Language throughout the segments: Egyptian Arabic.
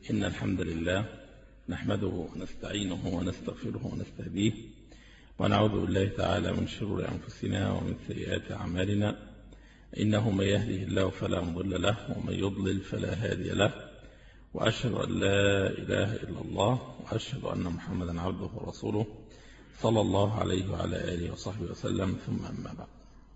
إن الحمد لله نحمده ونستعينه ونستغفره ونستهديه ونعوذ بالله تعالى من شرور أنفسنا ومن سيئات أعمالنا إنه من يهده الله فلا مضل له ومن يضلل فلا هادي له وأشهد أن لا إله إلا الله وأشهد أن محمدا عبده ورسوله صلى الله عليه وعلى آله وصحبه وسلم ثم أما بعد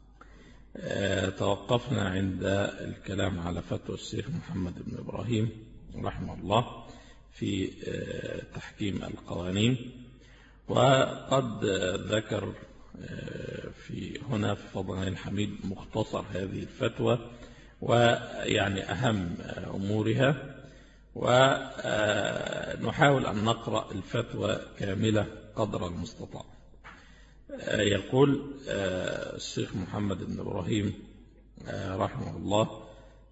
توقفنا عند الكلام على فتوى الشيخ محمد بن إبراهيم رحمه الله في تحكيم القوانين وقد ذكر في هنا في فضل الحميد مختصر هذه الفتوى ويعني أهم أمورها ونحاول أن نقرأ الفتوى كاملة قدر المستطاع يقول الشيخ محمد بن إبراهيم رحمه الله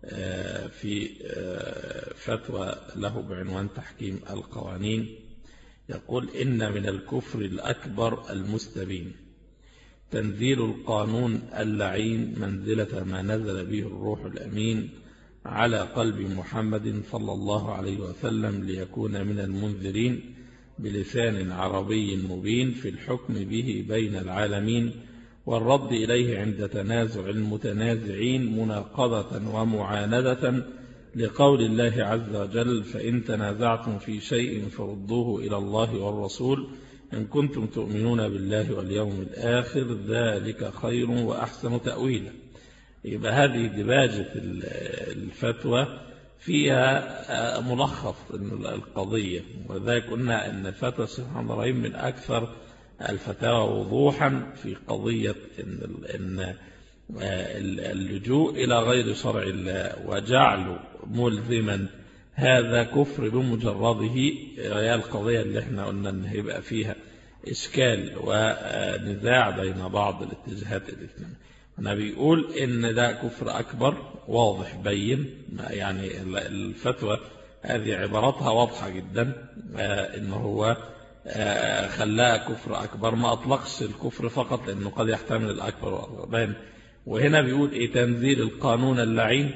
في فتوى له بعنوان تحكيم القوانين يقول إن من الكفر الأكبر المستبين تنزيل القانون اللعين منزلة ما نزل به الروح الأمين على قلب محمد صلى الله عليه وسلم ليكون من المنذرين بلسان عربي مبين في الحكم به بين العالمين والرد إليه عند تنازع المتنازعين مناقضة ومعاندة لقول الله عز وجل فإن تنازعتم في شيء فردوه إلى الله والرسول إن كنتم تؤمنون بالله واليوم الآخر ذلك خير وأحسن تأويلا يبقى هذه دباجة الفتوى فيها ملخص القضية وذلك قلنا أن فتوى الشيخ محمد إبراهيم من أكثر الفتاوى وضوحا في قضية إن اللجوء إلى غير شرع الله وجعله ملزما هذا كفر بمجرده هي القضية اللي احنا قلنا ان هيبقى فيها إشكال ونزاع بين بعض الاتجاهات الإسلامية أنا بيقول إن ده كفر أكبر واضح بين يعني الفتوى هذه عباراتها واضحة جدا إن هو خلاها كفر أكبر ما أطلقش الكفر فقط لأنه قد يحتمل الأكبر والأكبر وهنا بيقول إيه تنزيل القانون اللعين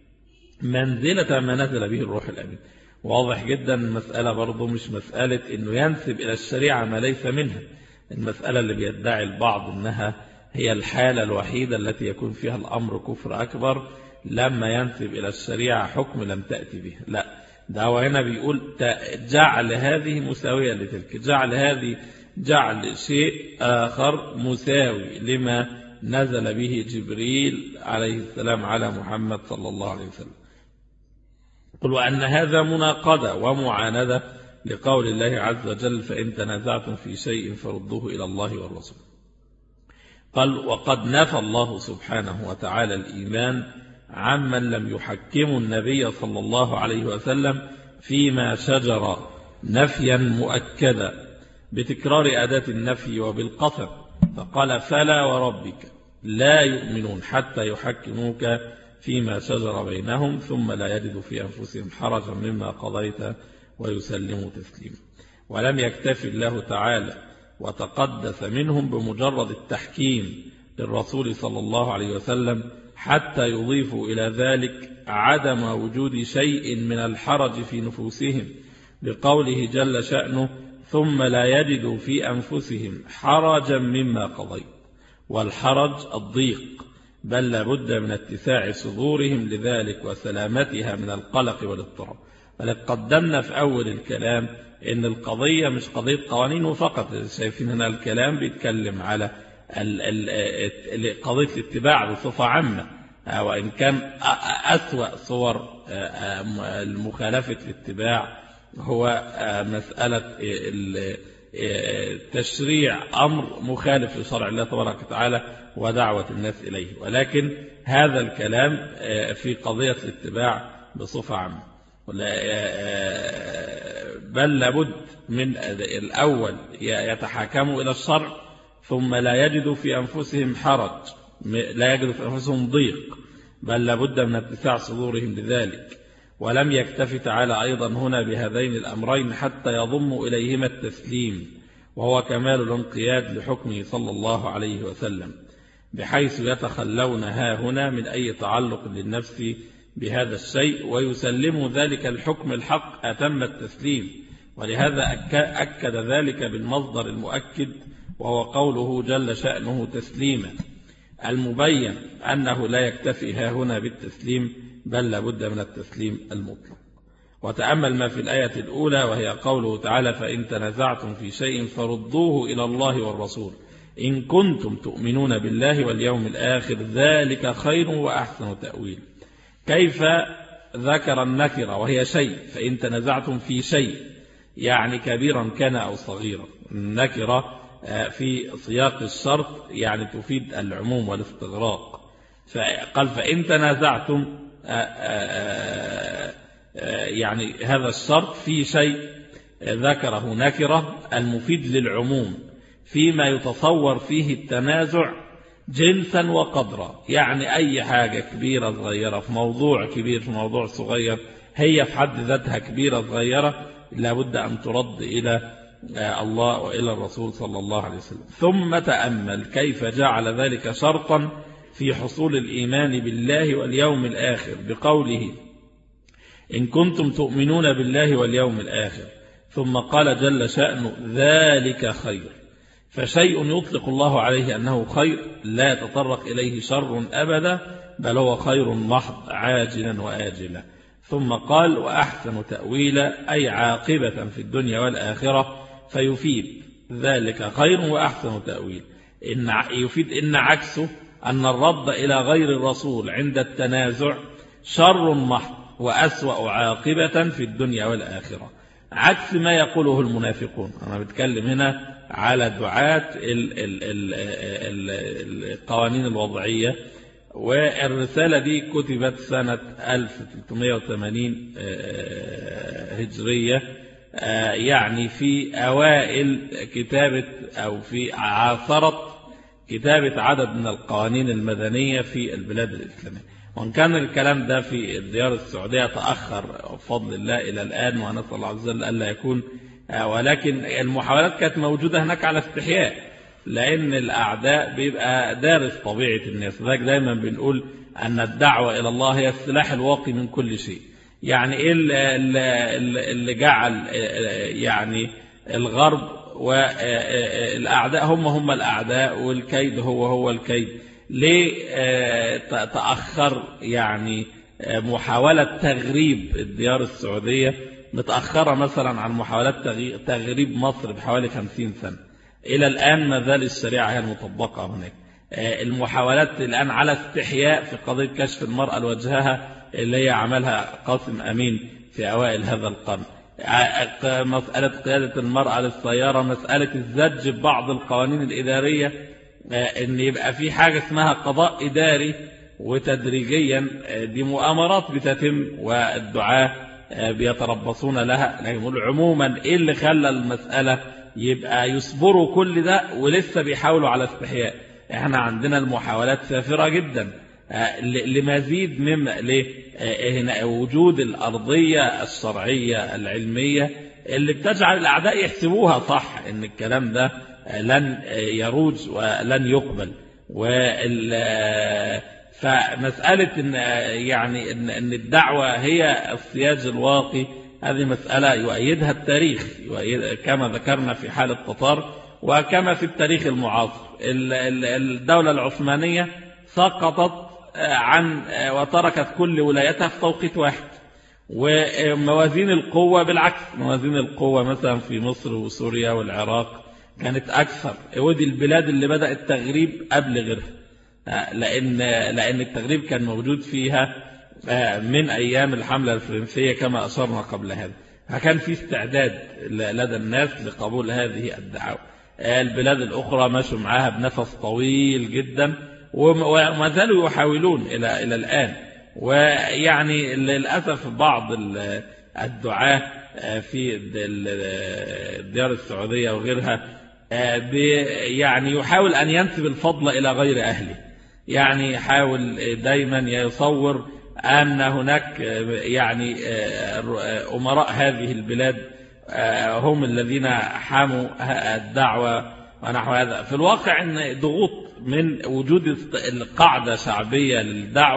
منزلة ما نزل به الروح الأمين واضح جدا المسألة برضو مش مسألة أنه ينسب إلى الشريعة ما ليس منها المسألة اللي بيدعي البعض أنها هي الحالة الوحيدة التي يكون فيها الأمر كفر أكبر لما ينسب إلى الشريعة حكم لم تأتي به لا ده هو هنا بيقول جعل هذه مساوية لتلك جعل هذه جعل شيء آخر مساوي لما نزل به جبريل عليه السلام على محمد صلى الله عليه وسلم قل وأن هذا مناقضة ومعاندة لقول الله عز وجل فإن تنازعتم في شيء فردوه إلى الله والرسول قال وقد نفى الله سبحانه وتعالى الإيمان عمن لم يحكموا النبي صلى الله عليه وسلم فيما شجر نفيا مؤكدا بتكرار أداة النفي وبالقسم فقال فلا وربك لا يؤمنون حتى يحكموك فيما شجر بينهم ثم لا يجدوا في أنفسهم حرجا مما قضيت ويسلموا تسليما ولم يكتفي الله تعالى وتقدس منهم بمجرد التحكيم للرسول صلى الله عليه وسلم حتى يضيفوا إلى ذلك عدم وجود شيء من الحرج في نفوسهم بقوله جل شأنه ثم لا يجدوا في أنفسهم حرجا مما قضيت والحرج الضيق بل لابد من اتساع صدورهم لذلك وسلامتها من القلق والاضطراب ولقد قدمنا في أول الكلام إن القضية مش قضية قوانين فقط شايفين هنا الكلام بيتكلم على قضية الاتباع بصفة عامة وإن كان أسوأ صور المخالفة الاتباع هو مسألة تشريع أمر مخالف لشرع الله تبارك وتعالى ودعوة الناس إليه ولكن هذا الكلام في قضية الاتباع بصفة عامة بل لابد من الأول يتحاكموا إلى الشرع ثم لا يجدوا في أنفسهم حرج لا يجدوا في أنفسهم ضيق بل لابد من اتساع صدورهم لذلك ولم يكتف تعالى أيضا هنا بهذين الأمرين حتى يضم إليهما التسليم وهو كمال الانقياد لحكمه صلى الله عليه وسلم بحيث يتخلون ها هنا من أي تعلق للنفس بهذا الشيء ويسلم ذلك الحكم الحق أتم التسليم ولهذا أكد ذلك بالمصدر المؤكد وهو قوله جل شأنه تسليما المبين أنه لا يكتفي ها هنا بالتسليم بل لابد من التسليم المطلق وتأمل ما في الآية الأولى وهي قوله تعالى فإن تنازعتم في شيء فردوه إلى الله والرسول إن كنتم تؤمنون بالله واليوم الآخر ذلك خير وأحسن تأويل كيف ذكر النكرة وهي شيء فإن تنازعتم في شيء يعني كبيرا كان أو صغيرا النكرة آه، في سياق الشرط يعني تفيد العموم والاستغراق فقال فإن تنازعتم آه، آه، يعني هذا الشرط في شيء ذكره نكرة المفيد للعموم فيما يتصور فيه التنازع جنسا وقدرا يعني أي حاجة كبيرة صغيرة في موضوع كبير في موضوع صغير هي في حد ذاتها كبيرة صغيرة لابد أن ترد إلى الله وإلى الرسول صلى الله عليه وسلم ثم تأمل كيف جعل ذلك شرطا في حصول الإيمان بالله واليوم الآخر بقوله إن كنتم تؤمنون بالله واليوم الآخر ثم قال جل شأنه ذلك خير فشيء يطلق الله عليه أنه خير لا يتطرق إليه شر أبدا بل هو خير محض عاجلا وآجلا ثم قال وأحسن تأويلا أي عاقبة في الدنيا والآخرة فيفيد ذلك خير وأحسن تأويل إن يفيد إن عكسه أن الرد إلى غير الرسول عند التنازع شر محض وأسوأ عاقبة في الدنيا والآخرة عكس ما يقوله المنافقون أنا بتكلم هنا على دعاة القوانين الوضعية والرسالة دي كتبت سنة 1380 آه، هجرية آه، يعني في أوائل كتابة أو في عاصرة كتابة عدد من القوانين المدنية في البلاد الإسلامية وإن كان الكلام ده في الديار السعودية تأخر بفضل الله إلى الآن ونسأل الله عز وجل ألا يكون آه، ولكن المحاولات كانت موجودة هناك على استحياء لأن الأعداء بيبقى دارس طبيعة الناس ذلك دايما بنقول أن الدعوة إلى الله هي السلاح الواقي من كل شيء يعني إيه اللي جعل آه، يعني الغرب والأعداء آه، هم هم الأعداء والكيد هو هو الكيد ليه تأخر يعني محاولة تغريب الديار السعودية متأخرة مثلا عن محاولات تغريب مصر بحوالي 50 سنة إلى الآن ما زال الشريعة هي المطبقة هناك آه، المحاولات الآن على استحياء في قضية كشف المرأة لوجهها اللي هي عملها قاسم أمين في أوائل هذا القرن آه، مسألة قيادة المرأة للسيارة مسألة الزج ببعض القوانين الإدارية آه، ان يبقى في حاجة اسمها قضاء إداري وتدريجيا دي مؤامرات بتتم والدعاة بيتربصون لها لكن عموما ايه اللي خلى المسألة يبقى يصبروا كل ده ولسه بيحاولوا على استحياء احنا عندنا المحاولات سافرة جدا آه، لمزيد من آه، هنا وجود الأرضية الشرعية العلمية اللي بتجعل الأعداء يحسبوها صح ان الكلام ده لن يروج ولن يقبل وال فمسألة إن يعني إن, إن الدعوة هي السياج الواقي هذه مسألة يؤيدها التاريخ يؤيد كما ذكرنا في حال التتار وكما في التاريخ المعاصر الدولة العثمانية سقطت عن وتركت كل ولايتها في توقيت واحد وموازين القوة بالعكس موازين القوة مثلا في مصر وسوريا والعراق كانت أكثر ودي البلاد اللي بدأ التغريب قبل غيرها لأن, لأن التغريب كان موجود فيها آه، من أيام الحملة الفرنسية كما أشرنا قبل هذا فكان في استعداد لدى الناس لقبول هذه الدعوة آه، البلاد الأخرى مشوا معها بنفس طويل جدا وما زالوا يحاولون إلى, إلى الآن ويعني للأسف بعض الدعاة آه، في الديار السعودية وغيرها يعني يحاول أن ينسب الفضل إلى غير أهله يعني يحاول دايما يصور أن هناك يعني أمراء هذه البلاد هم الذين حاموا الدعوة ونحو هذا في الواقع أن ضغوط من وجود القاعدة شعبية للدعوة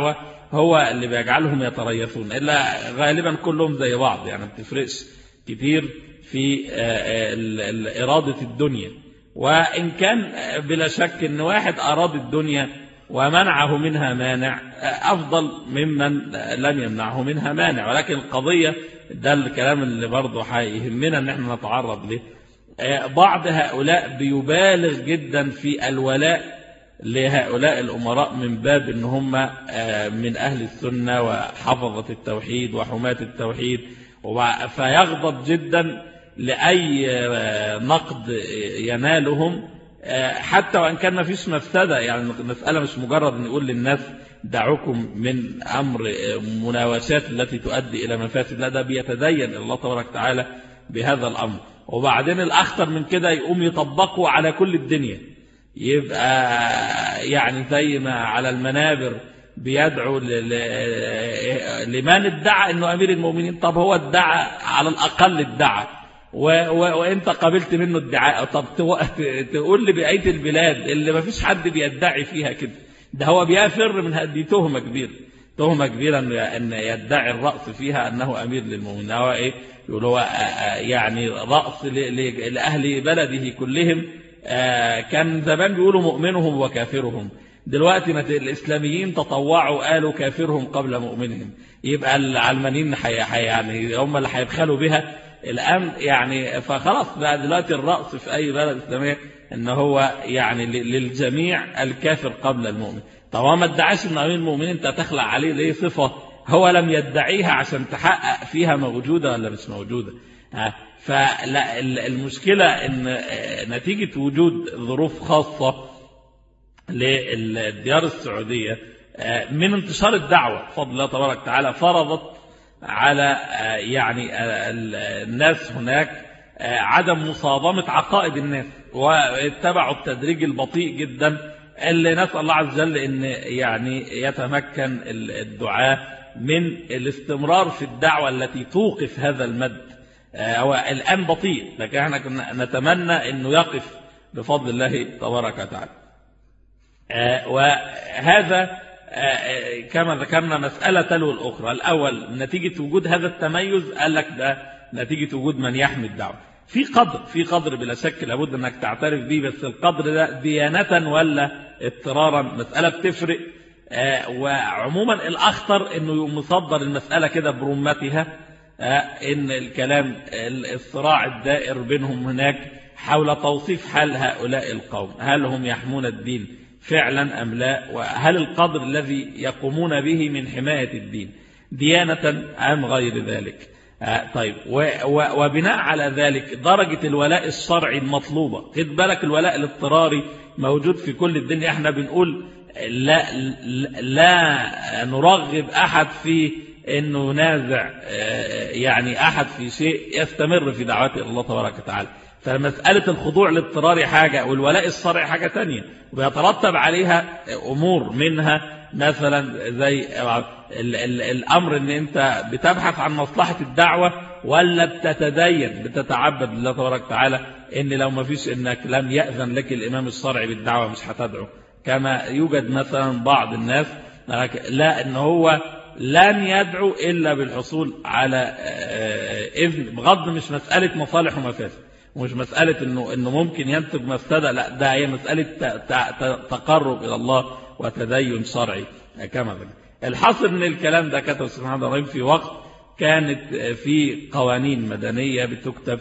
هو اللي بيجعلهم يتريثون إلا غالبا كلهم زي بعض يعني ما بتفرقش كتير في إرادة الدنيا وإن كان بلا شك أن واحد أراد الدنيا ومنعه منها مانع أفضل ممن لم يمنعه منها مانع ولكن القضية ده الكلام اللي برضه هيهمنا أن احنا نتعرض له بعض هؤلاء بيبالغ جدا في الولاء لهؤلاء الأمراء من باب أن هم من أهل السنة وحفظة التوحيد وحماة التوحيد فيغضب جدا لأي نقد ينالهم حتى وإن كان ما فيش مفسدة يعني المسألة مش مجرد نقول للناس دعوكم من أمر مناوشات التي تؤدي إلى مفاسد لا ده بيتدين الله تبارك وتعالى بهذا الأمر وبعدين الأخطر من كده يقوم يطبقوا على كل الدنيا يبقى يعني زي ما على المنابر بيدعو لمن ادعى انه امير المؤمنين طب هو ادعى على الاقل ادعى وانت قابلت منه ادعاء طب تقول لي بقيه البلاد اللي ما فيش حد بيدعي فيها كده ده هو بيفر من دي تهمه كبيره تهمه كبيره ان يدعي الراس فيها انه امير للمؤمنين هو ايه يقول هو يعني راس لاهل بلده كلهم كان زمان بيقولوا مؤمنهم وكافرهم دلوقتي الإسلاميين تطوعوا قالوا كافرهم قبل مؤمنهم يبقى العلمانيين حي يعني هم اللي هيبخلوا بها الآن يعني فخلاص بقى دلوقتي الرأس في أي بلد إسلامية إن هو يعني للجميع الكافر قبل المؤمن طبعا ما ادعاش إن أمير المؤمنين أنت تخلع عليه ليه صفة هو لم يدعيها عشان تحقق فيها موجودة ولا مش موجودة فالمشكلة إن نتيجة وجود ظروف خاصة للديار السعودية من انتشار الدعوة بفضل الله تبارك وتعالى فرضت على يعني الناس هناك عدم مصادمة عقائد الناس واتبعوا التدريج البطيء جدا اللي نسأل الله عز وجل ان يعني يتمكن الدعاة من الاستمرار في الدعوة التي توقف هذا المد هو الآن بطيء لكن احنا كنا نتمنى انه يقف بفضل الله تبارك وتعالى وهذا كما ذكرنا مسألة تلو الأخرى الأول نتيجة وجود هذا التميز قال لك ده نتيجة وجود من يحمي الدعوة في قدر في قدر بلا شك لابد انك تعترف به بس القدر ده ديانة ولا اضطرارا مسألة بتفرق وعموما الأخطر انه مصدر المسألة كده برمتها ان الكلام الصراع الدائر بينهم هناك حول توصيف حال هؤلاء القوم هل هم يحمون الدين فعلا أم لا وهل القدر الذي يقومون به من حماية الدين ديانة أم غير ذلك آه طيب وبناء على ذلك درجة الولاء الشرعي المطلوبة خد بالك الولاء الاضطراري موجود في كل الدنيا احنا بنقول لا, لا نرغب أحد في انه ينازع يعني أحد في شيء يستمر في دعوته الله تبارك وتعالى فمسألة الخضوع الاضطراري حاجة والولاء الصرعي حاجة تانية ويترتب عليها أمور منها مثلا زي ال ال الأمر أن أنت بتبحث عن مصلحة الدعوة ولا بتتدين بتتعبد لله تبارك وتعالى أن لو ما فيش أنك لم يأذن لك الإمام الصرعي بالدعوة مش هتدعو كما يوجد مثلا بعض الناس لا أن هو لن يدعو إلا بالحصول على إذن بغض مش مسألة مصالح ومفاسد ومش مسألة إنه, إنه ممكن ينتج مفسدة لا ده هي مسألة تقرب إلى الله وتدين شرعي كما ذلك الحاصل من الكلام ده كتب سبحانه وتعالى في وقت كانت في قوانين مدنية بتكتب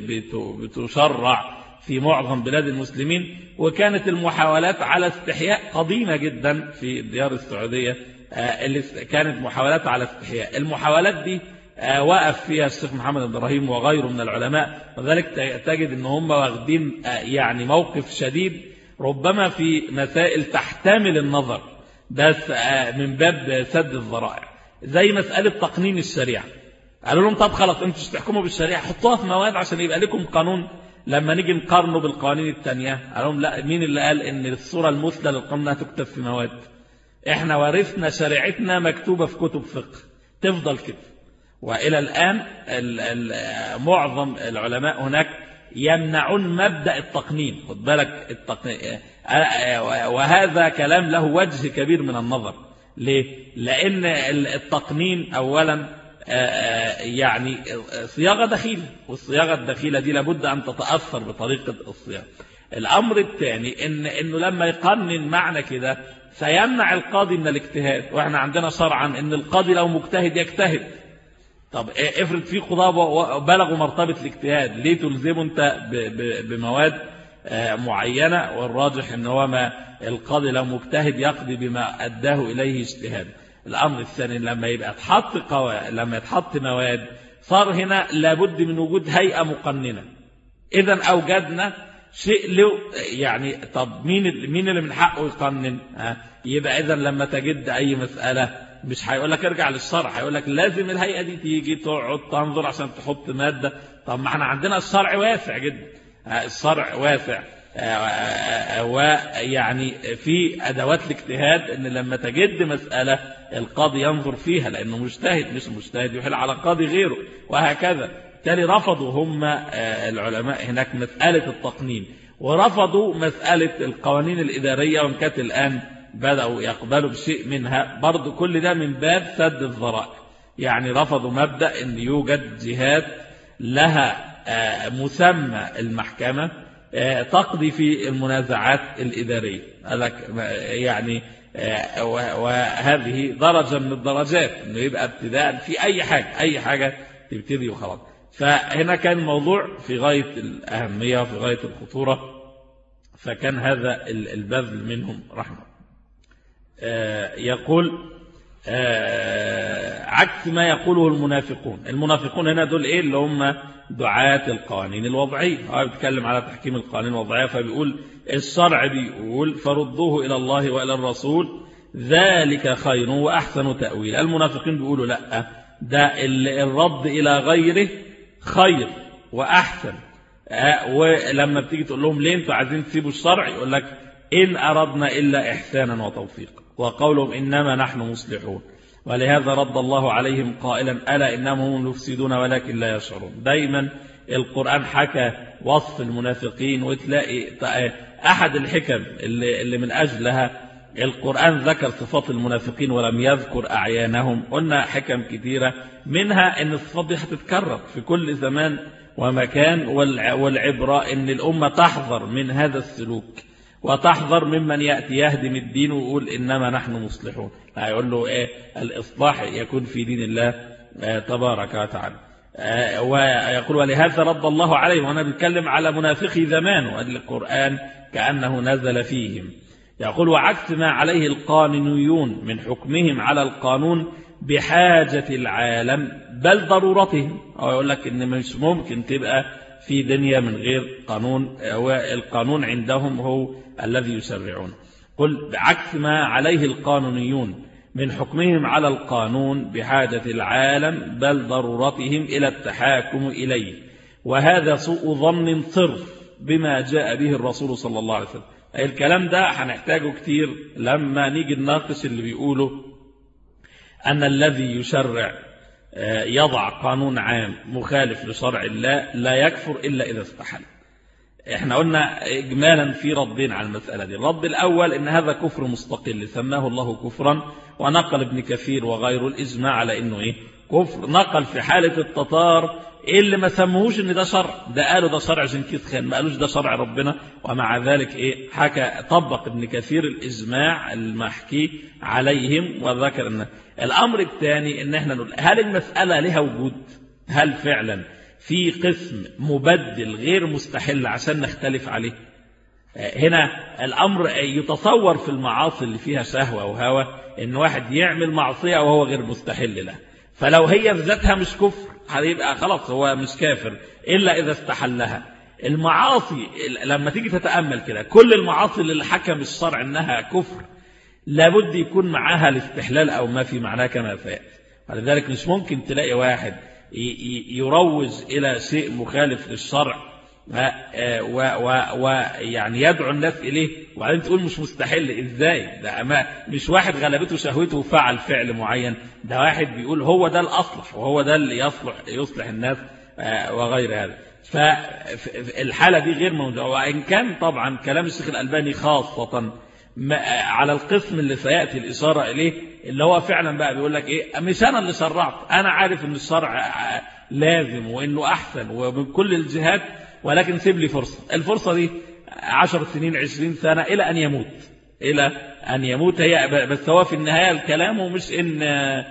بتشرع في معظم بلاد المسلمين وكانت المحاولات على استحياء قديمة جدا في الديار السعودية اللي كانت محاولات على استحياء المحاولات دي وقف فيها الشيخ محمد إبراهيم وغيره من العلماء وذلك تجد ان هم واخدين يعني موقف شديد ربما في مسائل تحتمل النظر بس من باب سد الذرائع زي مسألة تقنين الشريعة قالوا لهم طب خلاص انتوا تحكموا بالشريعة حطوها في مواد عشان يبقى لكم قانون لما نيجي نقارنه بالقوانين التانية قال لهم لا مين اللي قال ان الصورة المثلى للقانون تكتب في مواد احنا ورثنا شريعتنا مكتوبة في كتب فقه تفضل كده وإلى الآن ال ال معظم العلماء هناك يمنعون مبدأ التقنين خد بالك التقنين وهذا كلام له وجه كبير من النظر ليه؟ لأن التقنين أولا يعني صياغة دخيلة والصياغة الدخيلة دي لابد أن تتأثر بطريقة الصياغة الأمر الثاني إن إنه لما يقنن معنى كده سيمنع القاضي من الاجتهاد وإحنا عندنا شرعا إن القاضي لو مجتهد يجتهد طب افرض في قضاة بلغوا مرتبة الاجتهاد ليه تلزمه أنت بمواد معينة والراجح إن هو ما القاضي لو مجتهد يقضي بما أداه إليه اجتهاد الأمر الثاني لما يبقى تحط قوا... لما يتحط مواد صار هنا لابد من وجود هيئة مقننة إذا أوجدنا شيء له يعني طب مين مين اللي من حقه يقنن ها يبقى إذا لما تجد أي مسألة مش هيقول لك ارجع للشرع هيقول لك لازم الهيئة دي تيجي تقعد تنظر عشان تحط مادة طب ما احنا عندنا الشرع واسع جدا الشرع واسع ويعني في أدوات الاجتهاد أن لما تجد مسألة القاضي ينظر فيها لأنه مجتهد مش مجتهد يحل على قاضي غيره وهكذا بالتالي رفضوا هم العلماء هناك مسألة التقنين ورفضوا مسألة القوانين الإدارية وإن كانت الآن بدأوا يقبلوا بشيء منها برضو كل ده من باب سد الذرائع يعني رفضوا مبدأ أن يوجد جهات لها مسمى المحكمة تقضي في المنازعات الإدارية يعني وهذه درجة من الدرجات انه يبقى ابتداء في أي حاجة أي حاجة تبتدي وخلاص فهنا كان الموضوع في غاية الأهمية وفي غاية الخطورة فكان هذا البذل منهم رحمة يقول عكس ما يقوله المنافقون المنافقون هنا دول ايه اللي هم دعاة القوانين الوضعية هو بيتكلم على تحكيم القوانين الوضعية فبيقول الشرع بيقول فردوه إلى الله وإلى الرسول ذلك خير وأحسن تأويل المنافقين بيقولوا لا ده الرد إلى غيره خير وأحسن ولما بتيجي تقول لهم ليه انتوا عايزين تسيبوا الشرع يقول لك إن أردنا إلا إحسانا وتوفيقا وقولهم إنما نحن مصلحون ولهذا رد الله عليهم قائلا ألا إنهم هم المفسدون ولكن لا يشعرون دايما القرآن حكى وصف المنافقين وتلاقي أحد الحكم اللي, اللي من أجلها القرآن ذكر صفات المنافقين ولم يذكر أعيانهم قلنا حكم كثيرة منها أن الصفات دي هتتكرر في كل زمان ومكان والعبرة أن الأمة تحذر من هذا السلوك وتحذر ممن يأتي يهدم الدين ويقول إنما نحن مصلحون هيقول له إيه الإصلاح يكون في دين الله تبارك وتعالى ويقول ولهذا رد الله عليهم وأنا بتكلم على منافقي زمان وأن القرآن كأنه نزل فيهم يقول وعكس ما عليه القانونيون من حكمهم على القانون بحاجة العالم بل ضرورتهم أو يقول لك إن مش ممكن تبقى في دنيا من غير قانون والقانون عندهم هو الذي يسرعون قل بعكس ما عليه القانونيون من حكمهم على القانون بحاجة العالم بل ضرورتهم إلى التحاكم إليه وهذا سوء ظن صرف بما جاء به الرسول صلى الله عليه وسلم الكلام ده هنحتاجه كتير لما نيجي نناقش اللي بيقوله أن الذي يشرع يضع قانون عام مخالف لشرع الله لا يكفر إلا إذا استحل احنا قلنا اجمالا في ردين على المسألة دي الرد الأول ان هذا كفر مستقل سماه الله كفرا ونقل ابن كثير وغيره الإجماع على انه ايه كفر نقل في حالة التتار اللي ما سموهوش ان ده شرع ده قالوا ده شرع جنكيز خان ما قالوش ده شرع ربنا ومع ذلك ايه حكى طبق ابن كثير الإجماع المحكي عليهم وذكر ان الأمر الثاني ان احنا نقول هل المسألة لها وجود هل فعلا في قسم مبدل غير مستحل عشان نختلف عليه هنا الأمر يتصور في المعاصي اللي فيها شهوة وهوى ان واحد يعمل معصية وهو غير مستحل له فلو هي بذاتها مش كفر هيبقى خلاص هو مش كافر إلا إذا استحلها المعاصي لما تيجي تتأمل كده كل المعاصي اللي حكم الشرع انها كفر لابد يكون معاها الاستحلال أو ما في معناه كما سيأتي ولذلك مش ممكن تلاقي واحد يروج إلى شيء مخالف للشرع ويعني يدعو الناس إليه وبعدين تقول مش مستحل إزاي ده ما مش واحد غلبته شهوته وفعل فعل معين ده واحد بيقول هو ده الأصلح وهو ده اللي يصلح يصلح الناس وغير هذا فالحالة دي غير موجودة وإن كان طبعا كلام الشيخ الألباني خاصة على القسم اللي سيأتي الإشارة إليه اللي هو فعلا بقى بيقول لك ايه مش انا اللي شرعت انا عارف ان الشرع لازم وانه احسن ومن كل الجهات ولكن سيب لي فرصة الفرصة دي عشر سنين عشرين سنة الى ان يموت الى ان يموت هي بس هو في النهاية الكلام ومش ان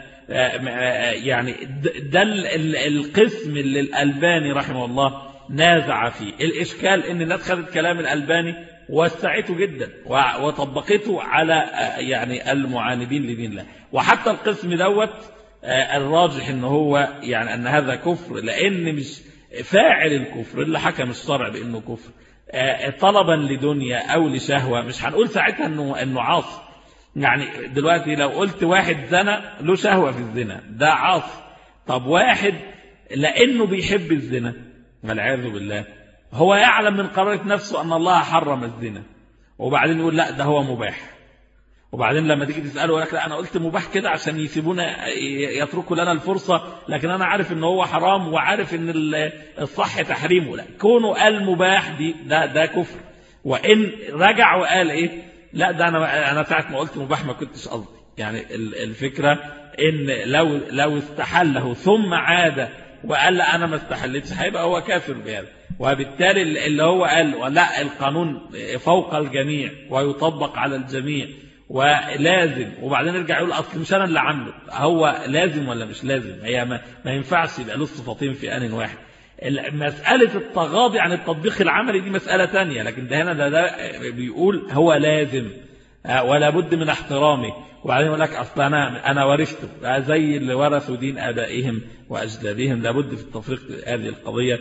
يعني ده القسم اللي الألباني رحمه الله نازع فيه الإشكال ان الناس خدت كلام الألباني وسعته جدا وطبقته على يعني المعاندين لدين الله وحتى القسم دوت الراجح ان هو يعني ان هذا كفر لان مش فاعل الكفر اللي حكم الشرع بانه كفر طلبا لدنيا او لشهوه مش هنقول ساعتها انه انه عاصي يعني دلوقتي لو قلت واحد زنى له شهوه في الزنا ده عاصي طب واحد لانه بيحب الزنا والعياذ بالله هو يعلم من قرارة نفسه أن الله حرم الزنا وبعدين يقول لا ده هو مباح وبعدين لما تيجي تسأله يقول لك لا أنا قلت مباح كده عشان يسيبونا يتركوا لنا الفرصة لكن أنا عارف أنه هو حرام وعارف أن الصح تحريمه لا كونه قال مباح دي ده, ده كفر وإن رجع وقال إيه لا ده أنا, أنا ساعة ما قلت مباح ما كنتش قصدي يعني الفكرة إن لو, لو استحله ثم عاد وقال لا أنا ما استحلتش هيبقى هو كافر بهذا وبالتالي اللي هو قال لا القانون فوق الجميع ويطبق على الجميع ولازم وبعدين يرجع يقول أصل مش أنا اللي عامله هو لازم ولا مش لازم هي ما, ما ينفعش يبقى له صفتين في آن واحد مسألة التغاضي عن التطبيق العملي دي مسألة تانية لكن ده هنا ده, ده بيقول هو لازم ولا بد من احترامه وبعدين يقول لك اصل انا انا ورثته زي اللي ورثوا دين ابائهم واجدادهم لابد في التفريق هذه القضيه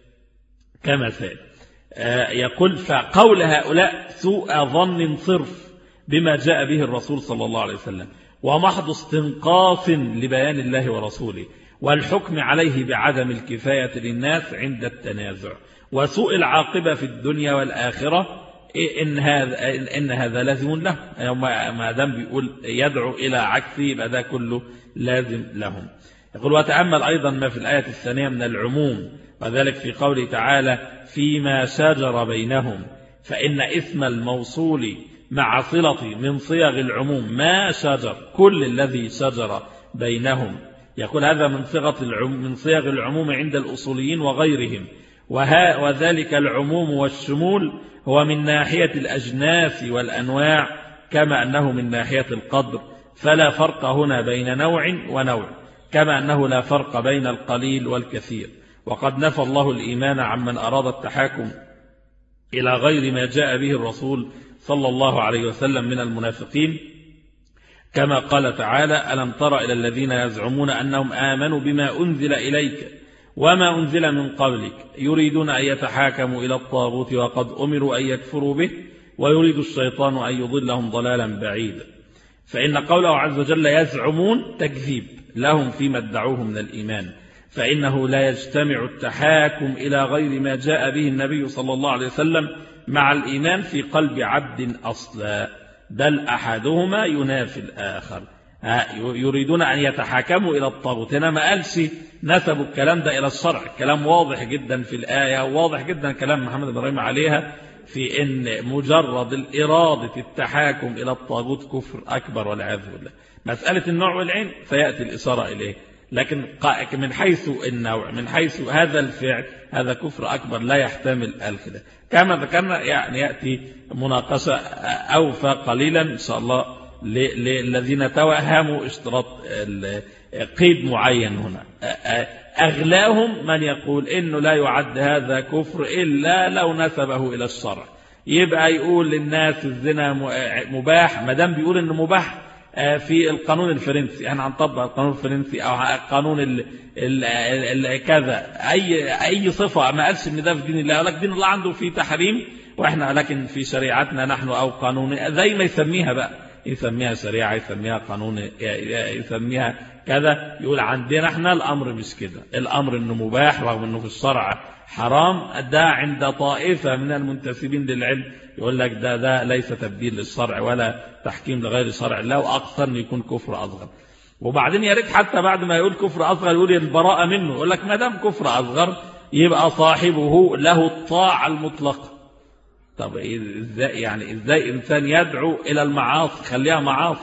كما سال يقول فقول هؤلاء سوء ظن صرف بما جاء به الرسول صلى الله عليه وسلم ومحض استنقاص لبيان الله ورسوله والحكم عليه بعدم الكفاية للناس عند التنازع وسوء العاقبة في الدنيا والآخرة إن هذا إن هذا لازم له ما دام بيقول يدعو إلى عكسه يبقى ده كله لازم لهم يقول وتأمل أيضا ما في الآية الثانية من العموم وذلك في قوله تعالى فيما شجر بينهم فإن اسم الموصول مع صلة من صيغ العموم ما شجر كل الذي شجر بينهم يقول هذا من صيغة العموم من صيغ العموم عند الأصوليين وغيرهم وها وذلك العموم والشمول هو من ناحية الأجناس والأنواع كما أنه من ناحية القدر فلا فرق هنا بين نوع ونوع كما أنه لا فرق بين القليل والكثير وقد نفى الله الإيمان عمن أراد التحاكم إلى غير ما جاء به الرسول صلى الله عليه وسلم من المنافقين كما قال تعالى ألم تر إلى الذين يزعمون أنهم آمنوا بما أنزل إليك وما أنزل من قبلك يريدون أن يتحاكموا إلى الطاغوت وقد أمروا أن يكفروا به ويريد الشيطان أن يضلهم ضلالا بعيدا فإن قوله عز وجل يزعمون تكذيب لهم فيما ادعوه من الإيمان فإنه لا يجتمع التحاكم إلى غير ما جاء به النبي صلى الله عليه وسلم مع الإيمان في قلب عبد أصلا بل أحدهما ينافي الآخر يريدون أن يتحاكموا إلى الطاغوت هنا ما قالش نسبوا الكلام ده إلى الشرع الكلام واضح جدا في الآية واضح جدا كلام محمد إبراهيم عليها في أن مجرد الإرادة التحاكم إلى الطاغوت كفر أكبر والعياذ بالله مسألة النوع والعين سيأتي الإشارة إليه لكن من حيث النوع من حيث هذا الفعل هذا كفر أكبر لا يحتمل الخلاف كما ذكرنا يعني يأتي مناقشة أوفى قليلا إن شاء الله للذين توهموا اشتراط قيد معين هنا أغلاهم من يقول إنه لا يعد هذا كفر إلا لو نسبه إلى الشرع يبقى يقول للناس الزنا مباح ما دام بيقول إنه مباح في القانون الفرنسي احنا هنطبق القانون الفرنسي او قانون ال ال ال كذا اي اي صفه ما قالش ان ده في دين الله لك دين الله عنده في تحريم واحنا لكن في شريعتنا نحن او قانون زي ما يسميها بقى يسميها شريعه يسميها قانون يسميها كذا يقول عندنا احنا الامر مش كده الامر انه مباح رغم انه في الشرع حرام ده عند طائفة من المنتسبين للعلم يقول لك ده ده ليس تبديل للشرع ولا تحكيم لغير شرع الله وأكثر أن يكون كفر أصغر وبعدين يا ريت حتى بعد ما يقول كفر أصغر يقول البراءة منه يقول لك ما دام كفر أصغر يبقى صاحبه له الطاعة المطلقة طب ازاي يعني ازاي انسان يدعو الى المعاصي خليها معاصي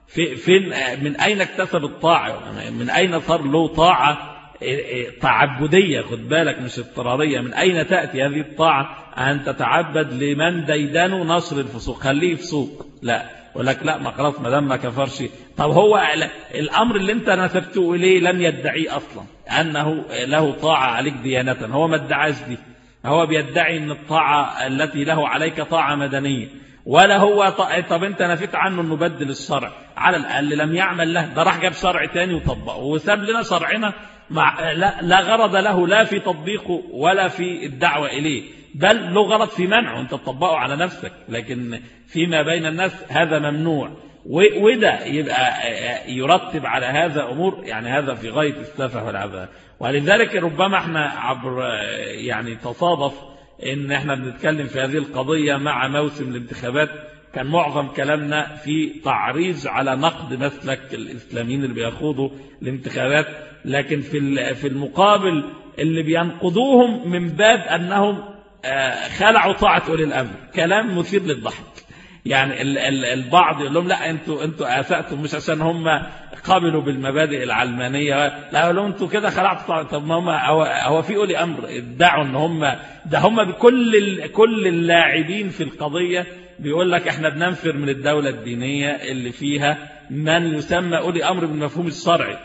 في فين من أين اكتسب الطاعة من أين صار له طاعة تعبدية خد بالك مش اضطرارية من أين تأتي هذه الطاعة أن تتعبد لمن ديدنه نصر الفسوق خليه فسوق لا يقول لك لا ما خلاص ما دام ما كفرش طب هو الأمر اللي أنت نسبته إليه لم يدعيه أصلا أنه له طاعة عليك ديانة هو ما ادعاش دي هو بيدعي أن الطاعة التي له عليك طاعة مدنية ولا هو طب انت نفيت عنه انه بدل الشرع على الاقل لم يعمل له ده راح جاب شرع تاني وطبقه وساب لنا شرعنا مع لا, لا غرض له لا في تطبيقه ولا في الدعوة اليه بل له غرض في منعه انت تطبقه على نفسك لكن فيما بين الناس هذا ممنوع وده يبقى يرتب على هذا أمور يعني هذا في غاية السفه والعذاب ولذلك ربما احنا عبر يعني تصادف ان احنا بنتكلم في هذه القضية مع موسم الانتخابات كان معظم كلامنا في تعريض على نقد مسلك الإسلاميين اللي بيخوضوا الانتخابات لكن في في المقابل اللي بينقضوهم من باب أنهم خلعوا طاعة أولي الأمر كلام مثير للضحك يعني البعض يقول لهم لا انتوا انتوا اساتم مش عشان هم قابلوا بالمبادئ العلمانيه لا يقول لهم انتوا كده خلعتوا طب ما هم هو, هو في اولي امر ادعوا ان هم ده هم بكل كل اللاعبين في القضيه بيقول لك احنا بننفر من الدوله الدينيه اللي فيها من يسمى اولي امر بالمفهوم الشرعي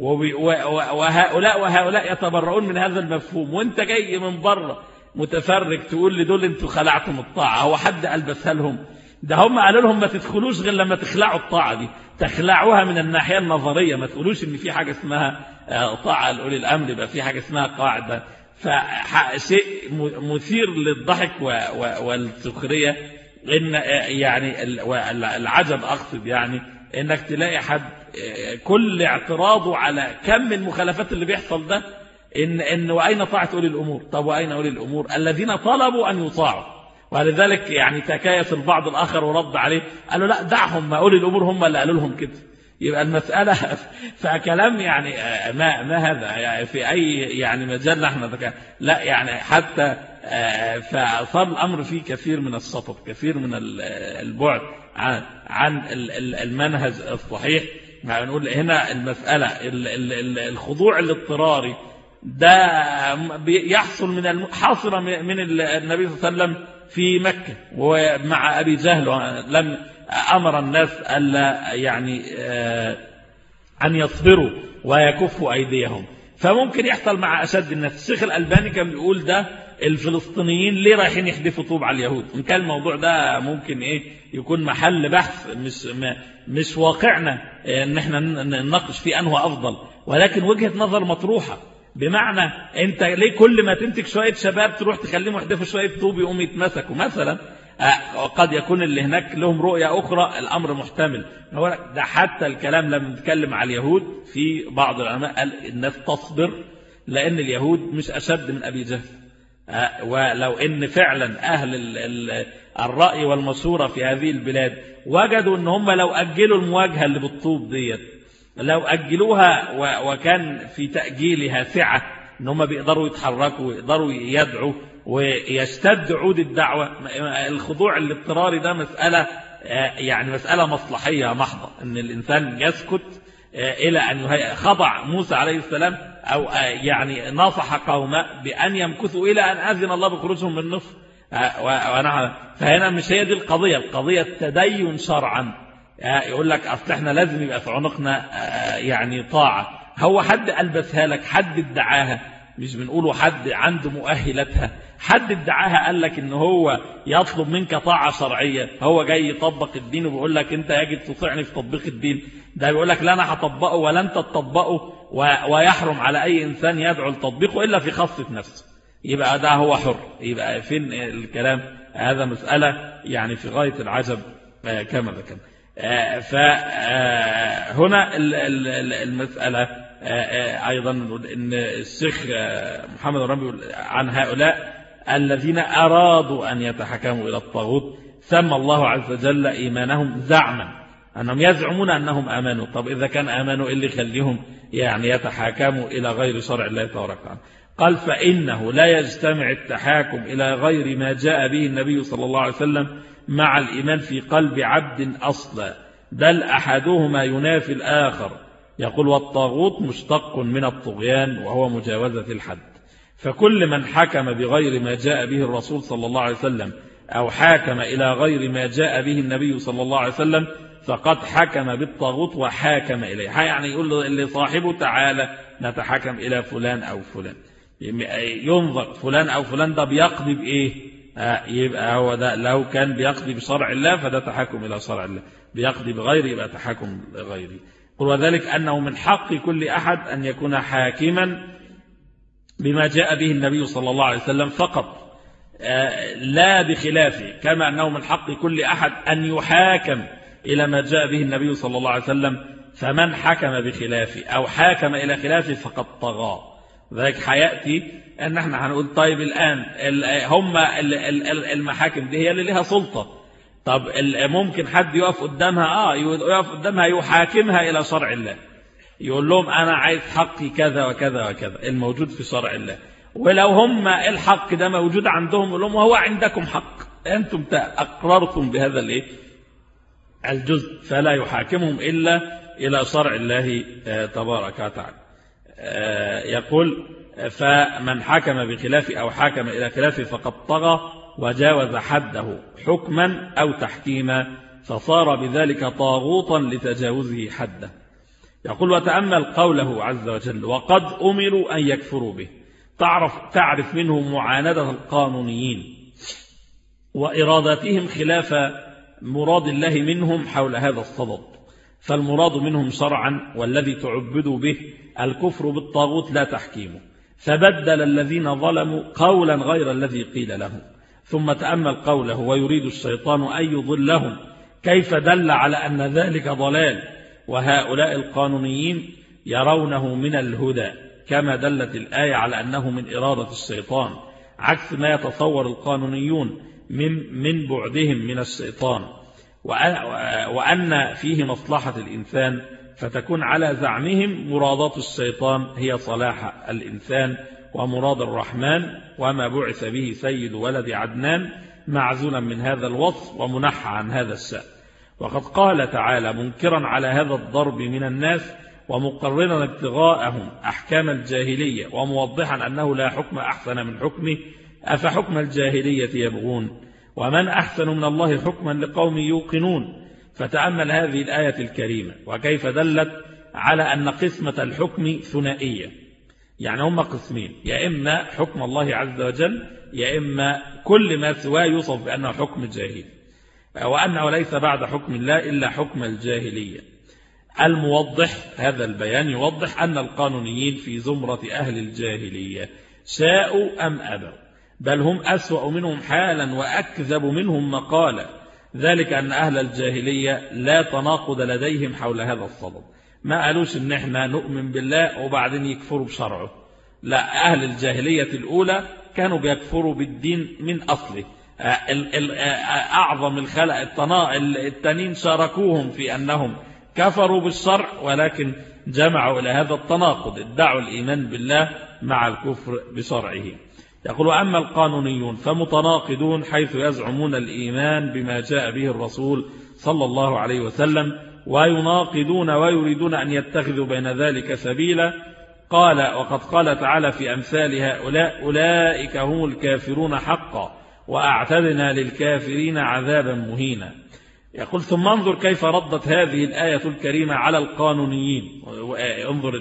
وهؤلاء وهؤلاء يتبرؤون من هذا المفهوم وانت جاي من بره متفرج تقول لدول انتوا خلعتم الطاعه هو حد البسها لهم ده هم قالوا لهم ما تدخلوش غير لما تخلعوا الطاعة دي تخلعوها من الناحية النظرية ما تقولوش ان في حاجة اسمها طاعة لأولي الأمر يبقى في حاجة اسمها قاعدة فشيء مثير للضحك والسخرية ان يعني العجب أقصد يعني انك تلاقي حد كل اعتراضه على كم المخالفات اللي بيحصل ده ان ان واين طاعه اولي الامور طب واين اولي الامور الذين طلبوا ان يطاعوا ولذلك يعني تكايس البعض الآخر ورد عليه قالوا لا دعهم ما أولي الأمور هم اللي قالوا لهم كده يبقى المسألة فكلام يعني ما ما هذا يعني في أي يعني مجال احنا ذكا لا يعني حتى فصار الأمر فيه كثير من السطر كثير من البعد عن عن المنهج الصحيح ما نقول هنا المسألة الخضوع الاضطراري ده يحصل من حاصل من النبي صلى الله عليه وسلم في مكة ومع أبي جهل لم أمر الناس ألا يعني أن يصبروا ويكفوا أيديهم فممكن يحصل مع أشد الناس الشيخ الألباني كان بيقول ده الفلسطينيين ليه رايحين يحدفوا طوب على اليهود إن كان الموضوع ده ممكن إيه يكون محل بحث مش مش واقعنا إن احنا نناقش فيه أنه أفضل ولكن وجهة نظر مطروحة بمعنى انت ليه كل ما تنتج شوية شباب تروح تخليهم يحدفوا شوية طوب يقوم يتمسكوا مثلا قد يكون اللي هناك لهم رؤية أخرى الأمر محتمل هو ده حتى الكلام لما نتكلم على اليهود في بعض العلماء قال الناس تصبر لأن اليهود مش أشد من أبي جهل ولو ان فعلا أهل الرأي والمشورة في هذه البلاد وجدوا ان هم لو أجلوا المواجهة اللي بالطوب ديت لو أجلوها وكان في تأجيلها سعة ان هم بيقدروا يتحركوا ويقدروا يدعوا ويشتد عود الدعوة الخضوع الاضطراري ده مسألة يعني مسألة مصلحية محضة ان الإنسان يسكت إلى أن خضع موسى عليه السلام أو يعني نصح قومه بأن يمكثوا إلى أن أذن الله بخروجهم من مصر فهنا مش هي دي القضية القضية التدين شرعا يقول لك أصل احنا لازم يبقى في عنقنا يعني طاعة هو حد ألبسها لك حد ادعاها مش بنقوله حد عنده مؤهلاتها حد ادعاها قال لك ان هو يطلب منك طاعة شرعية هو جاي يطبق الدين وبيقول لك انت يجب تطيعني في تطبيق الدين ده بيقول لك لا انا هطبقه ولا انت تطبقه ويحرم على اي انسان يدعو لتطبيقه الا في خاصة نفسه يبقى ده هو حر يبقى فين الكلام هذا مسألة يعني في غاية العجب كما ذكرنا فهنا المسألة أيضا أن الشيخ محمد الرمي عن هؤلاء الذين أرادوا أن يتحكموا إلى الطاغوت سمى الله عز وجل إيمانهم زعما أنهم يزعمون أنهم آمنوا طب إذا كان آمنوا اللي يخليهم يعني يتحاكموا إلى غير شرع الله تبارك وتعالى قال فإنه لا يجتمع التحاكم إلى غير ما جاء به النبي صلى الله عليه وسلم مع الإيمان في قلب عبد أصلا بل أحدهما ينافي الآخر يقول والطاغوت مشتق من الطغيان وهو مجاوزة الحد فكل من حكم بغير ما جاء به الرسول صلى الله عليه وسلم أو حاكم إلى غير ما جاء به النبي صلى الله عليه وسلم فقد حكم بالطاغوت وحاكم إليه يعني يقول له اللي صاحبه تعالى نتحكم إلى فلان أو فلان ينظر فلان أو فلان ده بيقضي بإيه آه، يبقى هو ده لو كان بيقضي بشرع الله فده تحكم إلى شرع الله بيقضي بغيره يبقى تحكم لغيره قل وذلك أنه من حق كل أحد أن يكون حاكما بما جاء به النبي صلى الله عليه وسلم فقط آه، لا بخلافه كما أنه من حق كل أحد أن يحاكم إلى ما جاء به النبي صلى الله عليه وسلم فمن حكم بخلافه أو حاكم إلى خلافه فقد طغى ذلك حياتي أن احنا هنقول طيب الآن هم المحاكم دي هي اللي لها سلطة طب ممكن حد يقف قدامها آه يقف قدامها يحاكمها إلى شرع الله يقول لهم أنا عايز حقي كذا وكذا وكذا الموجود في شرع الله ولو هم الحق ده موجود عندهم يقول لهم وهو عندكم حق أنتم أقررتم بهذا الإيه الجزء فلا يحاكمهم إلا إلى شرع الله آه، تبارك وتعالى آه، يقول فمن حكم بخلاف أو حكم إلى خلافه فقد طغى وجاوز حده حكما أو تحكيما فصار بذلك طاغوطا لتجاوزه حده يقول وتأمل قوله عز وجل وقد أمروا أن يكفروا به تعرف, تعرف منه معاندة القانونيين وإرادتهم خلاف مراد الله منهم حول هذا الصدد فالمراد منهم شرعا والذي تعبدوا به الكفر بالطاغوت لا تحكيمه فبدل الذين ظلموا قولا غير الذي قيل لهم ثم تأمل قوله ويريد الشيطان أن يضلهم كيف دل على أن ذلك ضلال وهؤلاء القانونيين يرونه من الهدى كما دلت الآية على أنه من إرادة الشيطان عكس ما يتصور القانونيون من, من بعدهم من الشيطان وأن فيه مصلحة الإنسان فتكون على زعمهم مرادات الشيطان هي صلاح الإنسان ومراد الرحمن وما بعث به سيد ولد عدنان معزولا من هذا الوصف ومنحى عن هذا الشأن وقد قال تعالى منكرا على هذا الضرب من الناس ومقررا ابتغاءهم أحكام الجاهلية وموضحا أنه لا حكم أحسن من حكمه أفحكم الجاهلية يبغون ومن أحسن من الله حكما لقوم يوقنون فتأمل هذه الآية الكريمة وكيف دلت على أن قسمة الحكم ثنائية يعني هم قسمين يا إما حكم الله عز وجل يا إما كل ما سواه يوصف بأنه حكم جاهلي وأنه ليس بعد حكم الله إلا حكم الجاهلية الموضح هذا البيان يوضح أن القانونيين في زمرة أهل الجاهلية شاءوا أم أبوا بل هم أسوأ منهم حالا وأكذب منهم مقالا ذلك أن أهل الجاهلية لا تناقض لديهم حول هذا الصدد ما قالوش ان احنا نؤمن بالله وبعدين يكفروا بشرعه لا أهل الجاهلية الأولى كانوا بيكفروا بالدين من أصله آه، آه، أعظم الخلق التانين شاركوهم في أنهم كفروا بالشرع ولكن جمعوا إلى هذا التناقض ادعوا الإيمان بالله مع الكفر بشرعه يقول أما القانونيون فمتناقضون حيث يزعمون الإيمان بما جاء به الرسول صلى الله عليه وسلم ويناقضون ويريدون أن يتخذوا بين ذلك سبيلا قال وقد قال تعالى في أمثال هؤلاء أولئك هم الكافرون حقا وأعتدنا للكافرين عذابا مهينا يقول ثم انظر كيف ردت هذه الآية الكريمة على القانونيين انظر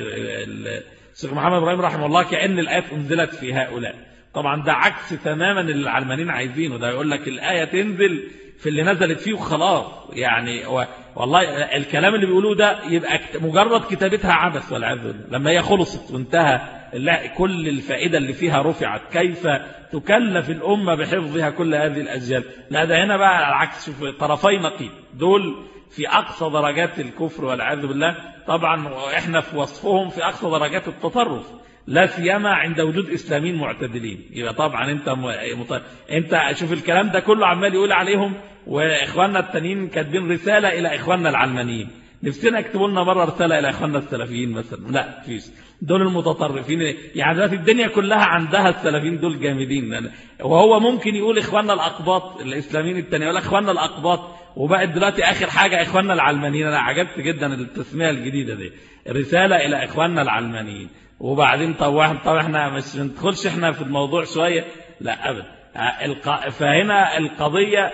الشيخ محمد إبراهيم رحمه الله كأن الآية أنزلت في هؤلاء طبعا ده عكس تماما اللي العلمانيين عايزينه ده يقول لك الآية تنزل في اللي نزلت فيه وخلاص يعني والله الكلام اللي بيقولوه ده يبقى مجرد كتابتها عبث والعياذ بالله لما هي خلصت وانتهى كل الفائدة اللي فيها رفعت كيف تكلف الأمة بحفظها كل هذه الأجيال لا ده هنا بقى العكس طرفي نقيض دول في أقصى درجات الكفر والعياذ بالله طبعا احنا في وصفهم في أقصى درجات التطرف لا سيما عند وجود إسلاميين معتدلين يبقى طبعا انت مط... انت شوف الكلام ده كله عمال يقول عليهم واخواننا التانيين كاتبين رسالة الى اخواننا العلمانيين نفسنا اكتبوا لنا مرة رسالة الى اخواننا السلفيين مثلا لا فيش دول المتطرفين يعني دلوقتي الدنيا كلها عندها السلفيين دول جامدين وهو ممكن يقول إخواننا الأقباط الإسلاميين التانيين يقول إخواننا الأقباط وبقت دلوقتي آخر حاجة إخواننا العلمانيين أنا عجبت جدا التسمية الجديدة دي رسالة إلى إخواننا العلمانيين وبعدين طب طب احنا مش ندخلش احنا في الموضوع شوية لا أبدا فهنا القضية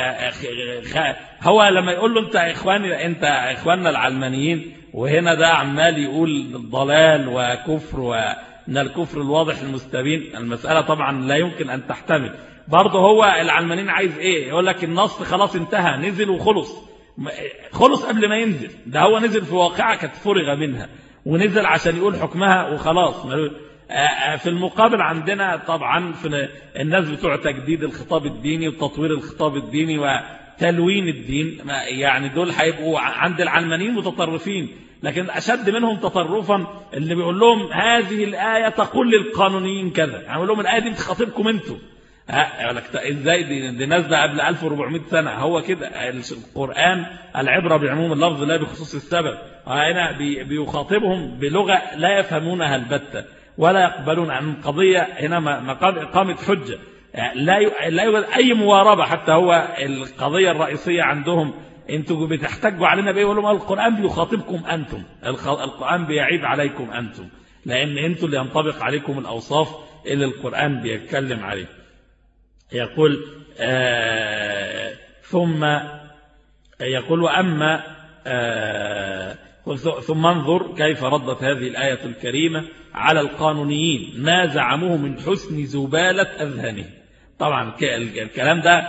هو لما يقول له انت اخواني انت اخواننا العلمانيين وهنا ده عمال يقول ضلال وكفر ومن الكفر الواضح المستبين المسألة طبعا لا يمكن ان تحتمل برضه هو العلمانيين عايز ايه يقول لك النص خلاص انتهى نزل وخلص خلص قبل ما ينزل ده هو نزل في واقعة كانت فرغ منها ونزل عشان يقول حكمها وخلاص في المقابل عندنا طبعا في الناس بتوع تجديد الخطاب الديني وتطوير الخطاب الديني وتلوين الدين يعني دول هيبقوا عند العلمانيين متطرفين لكن أشد منهم تطرفا اللي بيقول لهم هذه الآية تقول للقانونيين كذا يعني يقول لهم الآية دي بتخاطبكم انتوا ازاي دي, دي نازله قبل 1400 سنه هو كده القران العبره بعموم اللفظ لا بخصوص السبب هنا بيخاطبهم بلغه لا يفهمونها البته ولا يقبلون عن قضية هنا مقام إقامة حجة لا لا يوجد أي مواربة حتى هو القضية الرئيسية عندهم انتوا بتحتجوا علينا بإيه يقولوا القرآن بيخاطبكم أنتم القرآن بيعيب عليكم أنتم لأن أنتوا اللي ينطبق عليكم الأوصاف اللي القرآن بيتكلم عليه يقول آه ثم يقول وأما آه ثم انظر كيف ردت هذه الآية الكريمة على القانونيين ما زعموه من حسن زبالة أذهانهم طبعا الكلام ده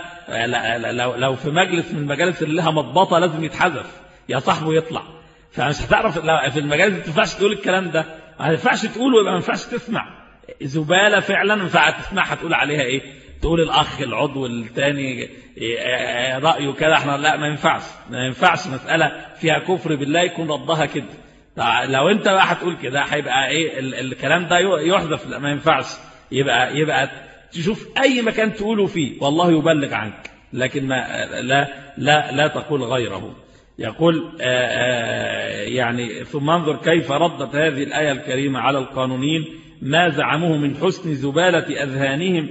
لو في مجلس من المجالس اللي لها مضبطة لازم يتحذف يا صاحبه يطلع فمش هتعرف في المجالس ما تنفعش تقول الكلام ده ما ينفعش تقوله يبقى ما ينفعش تسمع زبالة فعلا ما ينفع تسمع هتقول عليها ايه تقول الأخ العضو الثاني رأيه كده احنا لا ما ينفعش ما ينفعش مسألة فيها كفر بالله يكون ردها كده لو انت بقى هتقول كده هيبقى ايه الكلام ده يحذف لا ما ينفعش يبقى يبقى تشوف اي مكان تقوله فيه والله يبلغ عنك لكن ما لا لا لا تقول غيره يقول آآ آآ يعني ثم انظر كيف ردت هذه الآية الكريمة على القانونيين ما زعموه من حسن زبالة أذهانهم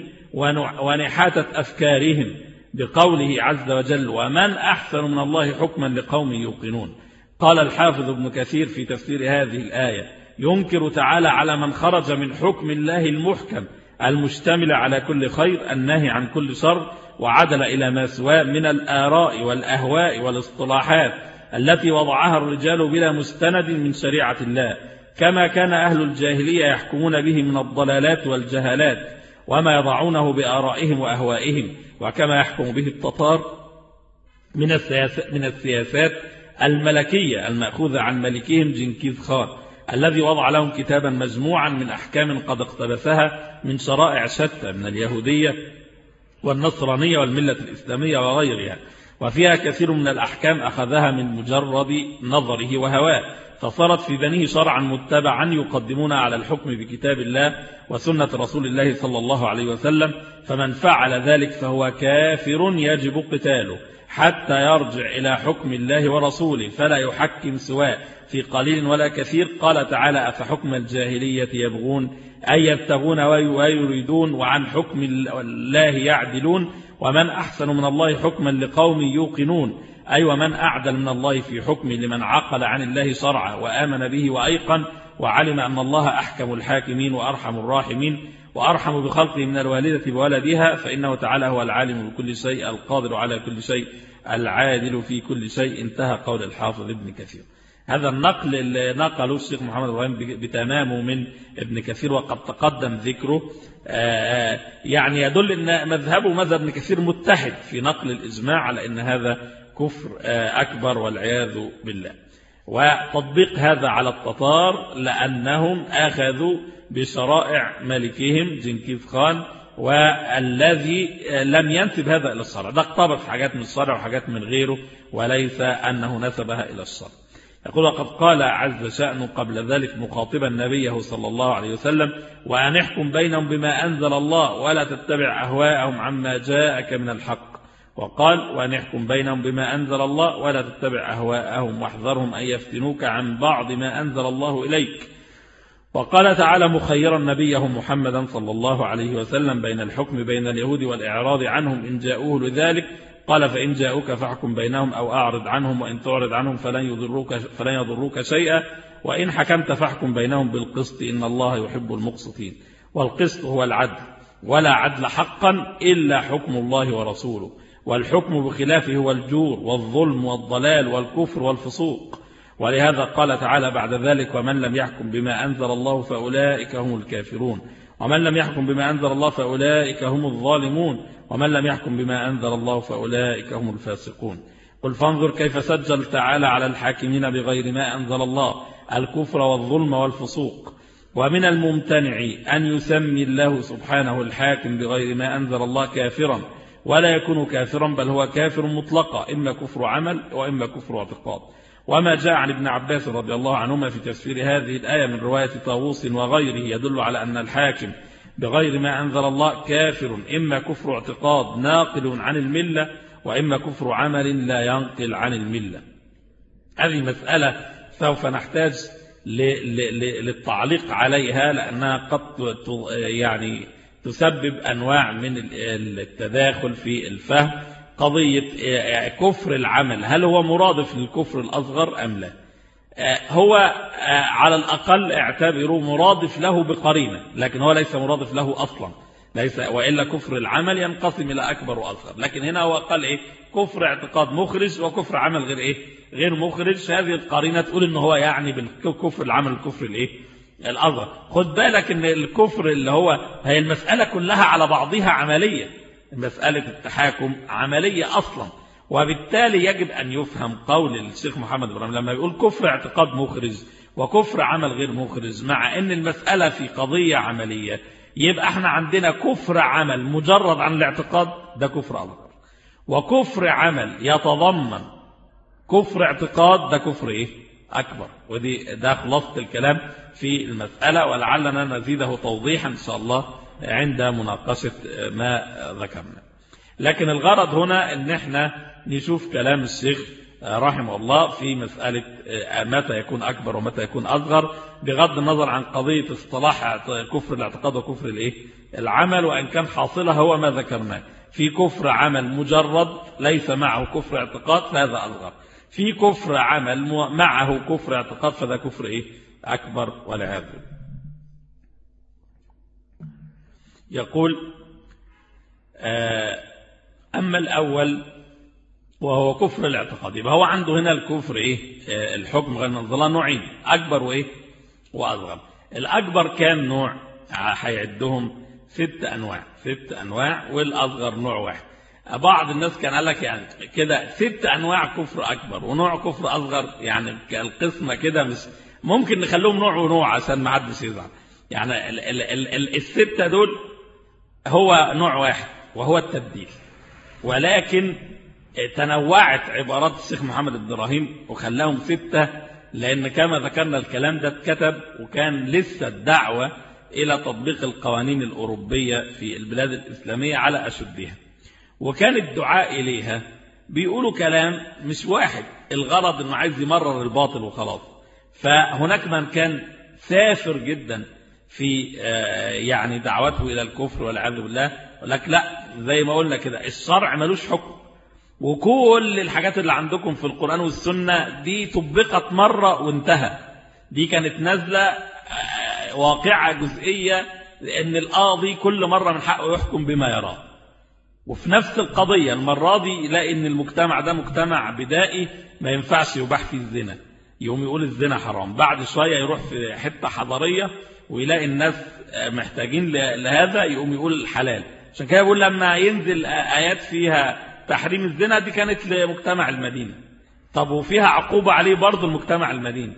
ونحاتة أفكارهم بقوله عز وجل ومن أحسن من الله حكما لقوم يوقنون قال الحافظ ابن كثير في تفسير هذه الآية ينكر تعالى على من خرج من حكم الله المحكم المشتمل على كل خير النهي عن كل شر وعدل إلى ما سواه من الآراء والأهواء والاصطلاحات التي وضعها الرجال بلا مستند من شريعة الله كما كان أهل الجاهلية يحكمون به من الضلالات والجهالات وما يضعونه بآرائهم وأهوائهم وكما يحكم به التتار من السياسات, من السياسات الملكية المأخوذة عن ملكهم جنكيز خان الذي وضع لهم كتابا مجموعا من أحكام قد اقتبسها من شرائع شتى من اليهودية والنصرانية والملة الإسلامية وغيرها وفيها كثير من الأحكام أخذها من مجرد نظره وهواه فصارت في بنيه شرعا متبعا يقدمون على الحكم بكتاب الله وسنة رسول الله صلى الله عليه وسلم فمن فعل ذلك فهو كافر يجب قتاله حتى يرجع إلى حكم الله ورسوله فلا يحكم سواء في قليل ولا كثير قال تعالى أفحكم الجاهلية يبغون أي يبتغون ويريدون وعن حكم الله يعدلون ومن أحسن من الله حكما لقوم يوقنون أي ومن أعدل من الله في حكم لمن عقل عن الله شرعا وآمن به وأيقن وعلم أن الله أحكم الحاكمين وأرحم الراحمين وأرحم بخلقه من الوالدة بولدها فإنه تعالى هو العالم بكل شيء القادر على كل شيء العادل في كل شيء انتهى قول الحافظ ابن كثير هذا النقل اللي نقله الشيخ محمد إبراهيم بتمامه من ابن كثير وقد تقدم ذكره يعني يدل أن مذهبه مذهب ابن كثير متحد في نقل الإجماع على أن هذا كفر أكبر والعياذ بالله وتطبيق هذا على التتار لأنهم أخذوا بشرائع ملكهم جنكيز خان والذي لم ينسب هذا إلى الشرع ده اقتبس حاجات من الشرع وحاجات من غيره وليس أنه نسبها إلى الشرع يقول وقد قال عز شأنه قبل ذلك مخاطبا نبيه صلى الله عليه وسلم وأن احكم بينهم بما أنزل الله ولا تتبع أهواءهم عما جاءك من الحق وقال وأن احكم بينهم بما أنزل الله ولا تتبع أهواءهم واحذرهم أن يفتنوك عن بعض ما أنزل الله إليك وقال تعالى مخيرا نبيه محمدا صلى الله عليه وسلم بين الحكم بين اليهود والإعراض عنهم إن جاءوه لذلك قال فإن جاءوك فاحكم بينهم أو أعرض عنهم وإن تعرض عنهم فلن يضروك, فلن يضروك شيئا وإن حكمت فاحكم بينهم بالقسط إن الله يحب المقسطين والقسط هو العدل ولا عدل حقا إلا حكم الله ورسوله والحكم بخلافه هو الجور والظلم والضلال والكفر والفسوق ولهذا قال تعالى بعد ذلك ومن لم يحكم بما أنزل الله فأولئك هم الكافرون ومن لم يحكم بما أنزل الله فأولئك هم الظالمون ومن لم يحكم بما أنزل الله فأولئك هم الفاسقون قل فانظر كيف سجل تعالى على الحاكمين بغير ما أنزل الله الكفر والظلم والفسوق ومن الممتنع أن يسمي الله سبحانه الحاكم بغير ما أنزل الله كافرا ولا يكون كافرا بل هو كافر مطلقا إما كفر عمل وإما كفر اعتقاد وما جاء عن ابن عباس رضي الله عنهما في تفسير هذه الآية من رواية طاووس وغيره يدل على أن الحاكم بغير ما أنزل الله كافر إما كفر اعتقاد ناقل عن الملة وإما كفر عمل لا ينقل عن الملة هذه مسألة سوف نحتاج للتعليق عليها لأنها قد يعني تسبب أنواع من التداخل في الفهم قضية كفر العمل هل هو مرادف للكفر الأصغر أم لا هو على الأقل اعتبره مرادف له بقرينة لكن هو ليس مرادف له أصلا ليس وإلا كفر العمل ينقسم إلى أكبر وأصغر لكن هنا هو قال إيه كفر اعتقاد مخرج وكفر عمل غير إيه غير مخرج هذه القرينة تقول إن هو يعني بالكفر العمل الكفر الإيه الأصغر خد بالك إن الكفر اللي هو هي المسألة كلها على بعضها عملية مسألة التحاكم عملية أصلا وبالتالي يجب أن يفهم قول الشيخ محمد إبراهيم لما يقول كفر اعتقاد مخرج وكفر عمل غير مخرج مع أن المسألة في قضية عملية يبقى احنا عندنا كفر عمل مجرد عن الاعتقاد ده كفر أصغر وكفر عمل يتضمن كفر اعتقاد ده كفر ايه أكبر ودي ده خلاصة الكلام في المسألة ولعلنا نزيده توضيحا إن شاء الله عند مناقشة ما ذكرنا لكن الغرض هنا ان احنا نشوف كلام الشيخ رحمه الله في مسألة متى يكون أكبر ومتى يكون أصغر بغض النظر عن قضية اصطلاح كفر الاعتقاد وكفر الايه العمل وأن كان حاصلها هو ما ذكرناه في كفر عمل مجرد ليس معه كفر اعتقاد فهذا أصغر في كفر عمل معه كفر اعتقاد فذا كفر إيه أكبر والعياذ بالله يقول أما الأول وهو كفر الاعتقاد يبقى هو عنده هنا الكفر إيه الحكم غير الله نوعين أكبر وإيه وأصغر الأكبر كام نوع هيعدهم ست أنواع ست أنواع والأصغر نوع واحد بعض الناس كان قال لك يعني كده ست أنواع كفر أكبر ونوع كفر أصغر يعني القسمة كده مش ممكن نخليهم نوع ونوع عشان ما حدش يزعل يعني ال ال ال ال الستة دول هو نوع واحد وهو التبديل ولكن تنوعت عبارات الشيخ محمد بن ابراهيم وخلاهم ستة لأن كما ذكرنا الكلام ده اتكتب وكان لسه الدعوة إلى تطبيق القوانين الأوروبية في البلاد الإسلامية على أشدها وكان الدعاء إليها بيقولوا كلام مش واحد الغرض أنه عايز يمرر الباطل وخلاص فهناك من كان سافر جدا في يعني دعوته إلى الكفر والعياذ بالله لك لا زي ما قلنا كده الشرع ملوش حكم وكل الحاجات اللي عندكم في القرآن والسنة دي طبقت مرة وانتهى دي كانت نازلة واقعة جزئية لأن القاضي كل مرة من حقه يحكم بما يراه وفي نفس القضية المرة دي يلاقي ان المجتمع ده مجتمع بدائي ما ينفعش يباح فيه الزنا يقوم يقول الزنا حرام بعد شوية يروح في حتة حضارية ويلاقي الناس محتاجين لهذا يقوم يقول الحلال عشان كده يقول لما ينزل آيات فيها تحريم الزنا دي كانت لمجتمع المدينة طب وفيها عقوبة عليه برضه المجتمع المدينة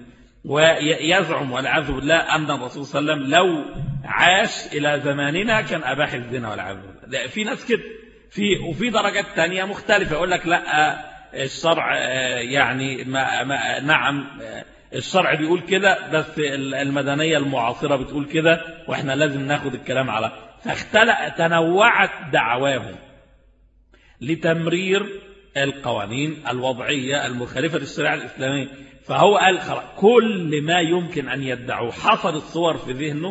ويزعم والعياذ بالله أن الرسول صلى الله عليه وسلم لو عاش إلى زماننا كان أباح الزنا والعياذ بالله في ناس كده في وفي درجات تانية مختلفة يقول لك لا الشرع يعني ما ما نعم الشرع بيقول كده بس المدنية المعاصرة بتقول كده واحنا لازم ناخد الكلام على فاختلق تنوعت دعواهم لتمرير القوانين الوضعية المخالفة للشريعة الإسلامية فهو قال خلاص كل ما يمكن أن يدعوه حصل الصور في ذهنه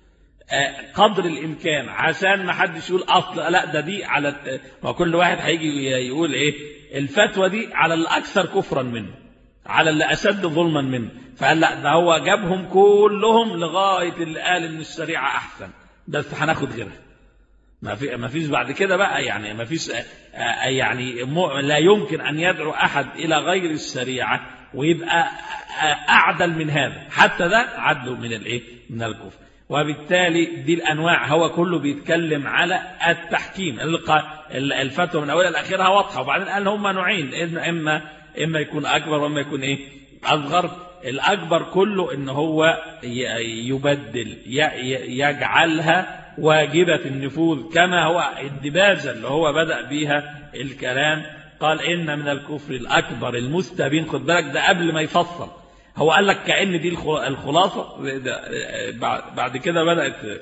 آه، قدر الإمكان عشان ما حدش يقول أصل لا ده دي على الت- ما كل واحد هيجي يقول إيه الفتوى دي على الأكثر كفرا منه على اللي أشد ظلما منه فقال لا ده هو جابهم كلهم لغاية اللي قال إن الشريعة أحسن بس هناخد غيرها ما في ما فيش بعد كده بقى يعني ما فيش آه، آه، يعني م- لا يمكن أن يدعو أحد إلى غير الشريعة ويبقى آه، أعدل من هذا حتى ده عدل من الإيه من الكفر وبالتالي دي الأنواع هو كله بيتكلم على التحكيم الق- ال- الفتوى من أولها لآخرها واضحة وبعدين قال هم نوعين إن- إما إما يكون أكبر وإما يكون إيه أصغر الأكبر كله إن هو ي- يبدل ي- ي- يجعلها واجبة النفوذ كما هو الدباجة اللي هو بدأ بيها الكلام قال إن من الكفر الأكبر المستبين خد بالك ده قبل ما يفصل هو قال لك كأن دي الخلا- الخلاصة ده- بعد- بعد كده بدأت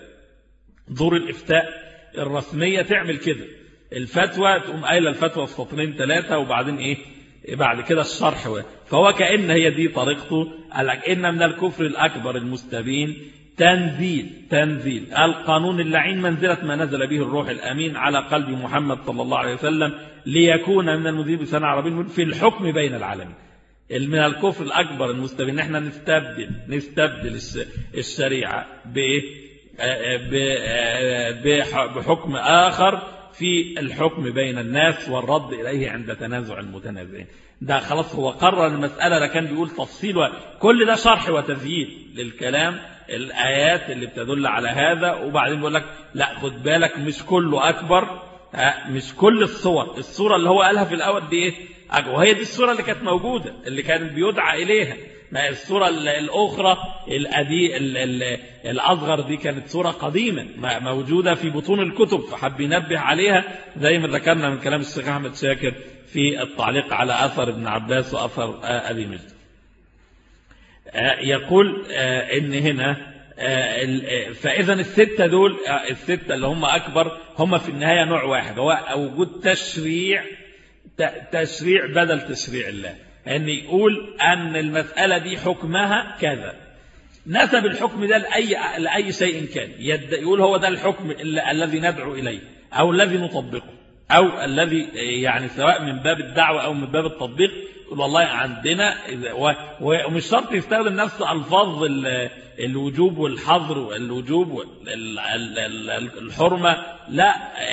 دور الإفتاء الرسمية تعمل كده الفتوى تقوم قايله الفتوى في سطرين ثلاثة وبعدين إيه بعد كده الشرح و- فهو كأن هي دي طريقته قال لك إن من الكفر الأكبر المستبين تنزيل تنزيل القانون اللعين منزلة ما نزل به الروح الأمين على قلب محمد صلى الله عليه وسلم ليكون من المذيب بسنة عربي في الحكم بين العالمين من الكفر الأكبر المستبين ان احنا نستبدل نستبدل الس- الشريعة بإيه؟ آه، ب- آه، بح- بحكم آخر في الحكم بين الناس والرد إليه عند تنازع المتنازعين ده خلاص هو قرر المسألة ده كان بيقول تفصيل و- كل ده شرح وتذييل للكلام الآيات اللي بتدل على هذا وبعدين بيقول لك لا خد بالك مش كله أكبر ها، مش كل الصور الصورة اللي هو قالها في الأول دي إيه أج- وهي دي الصورة اللي كانت موجودة اللي كان بيدعى إليها ما الصورة ال- الأخرى الأدي ال- ال- الأصغر دي كانت صورة قديمة ما- موجودة في بطون الكتب فحب ينبه عليها زي ما ذكرنا من كلام الشيخ أحمد شاكر في التعليق على أثر ابن عباس وأثر آه، أبي مجد آه، يقول آه، ان هنا آه، ال- آه، فاذا السته دول آه، السته اللي هم اكبر هم في النهايه نوع واحد هو وجود تشريع ت- تشريع بدل تشريع الله ان يقول ان المساله دي حكمها كذا نسب الحكم ده لاي لاي شيء كان يد- يقول هو ده الحكم ال- الذي ندعو اليه او الذي نطبقه او الذي يعني سواء من باب الدعوه او من باب التطبيق يقول والله عندنا إذا- و- و- ومش شرط يستخدم نفس الفاظ ال- الوجوب والحظر والوجوب والحرمه لا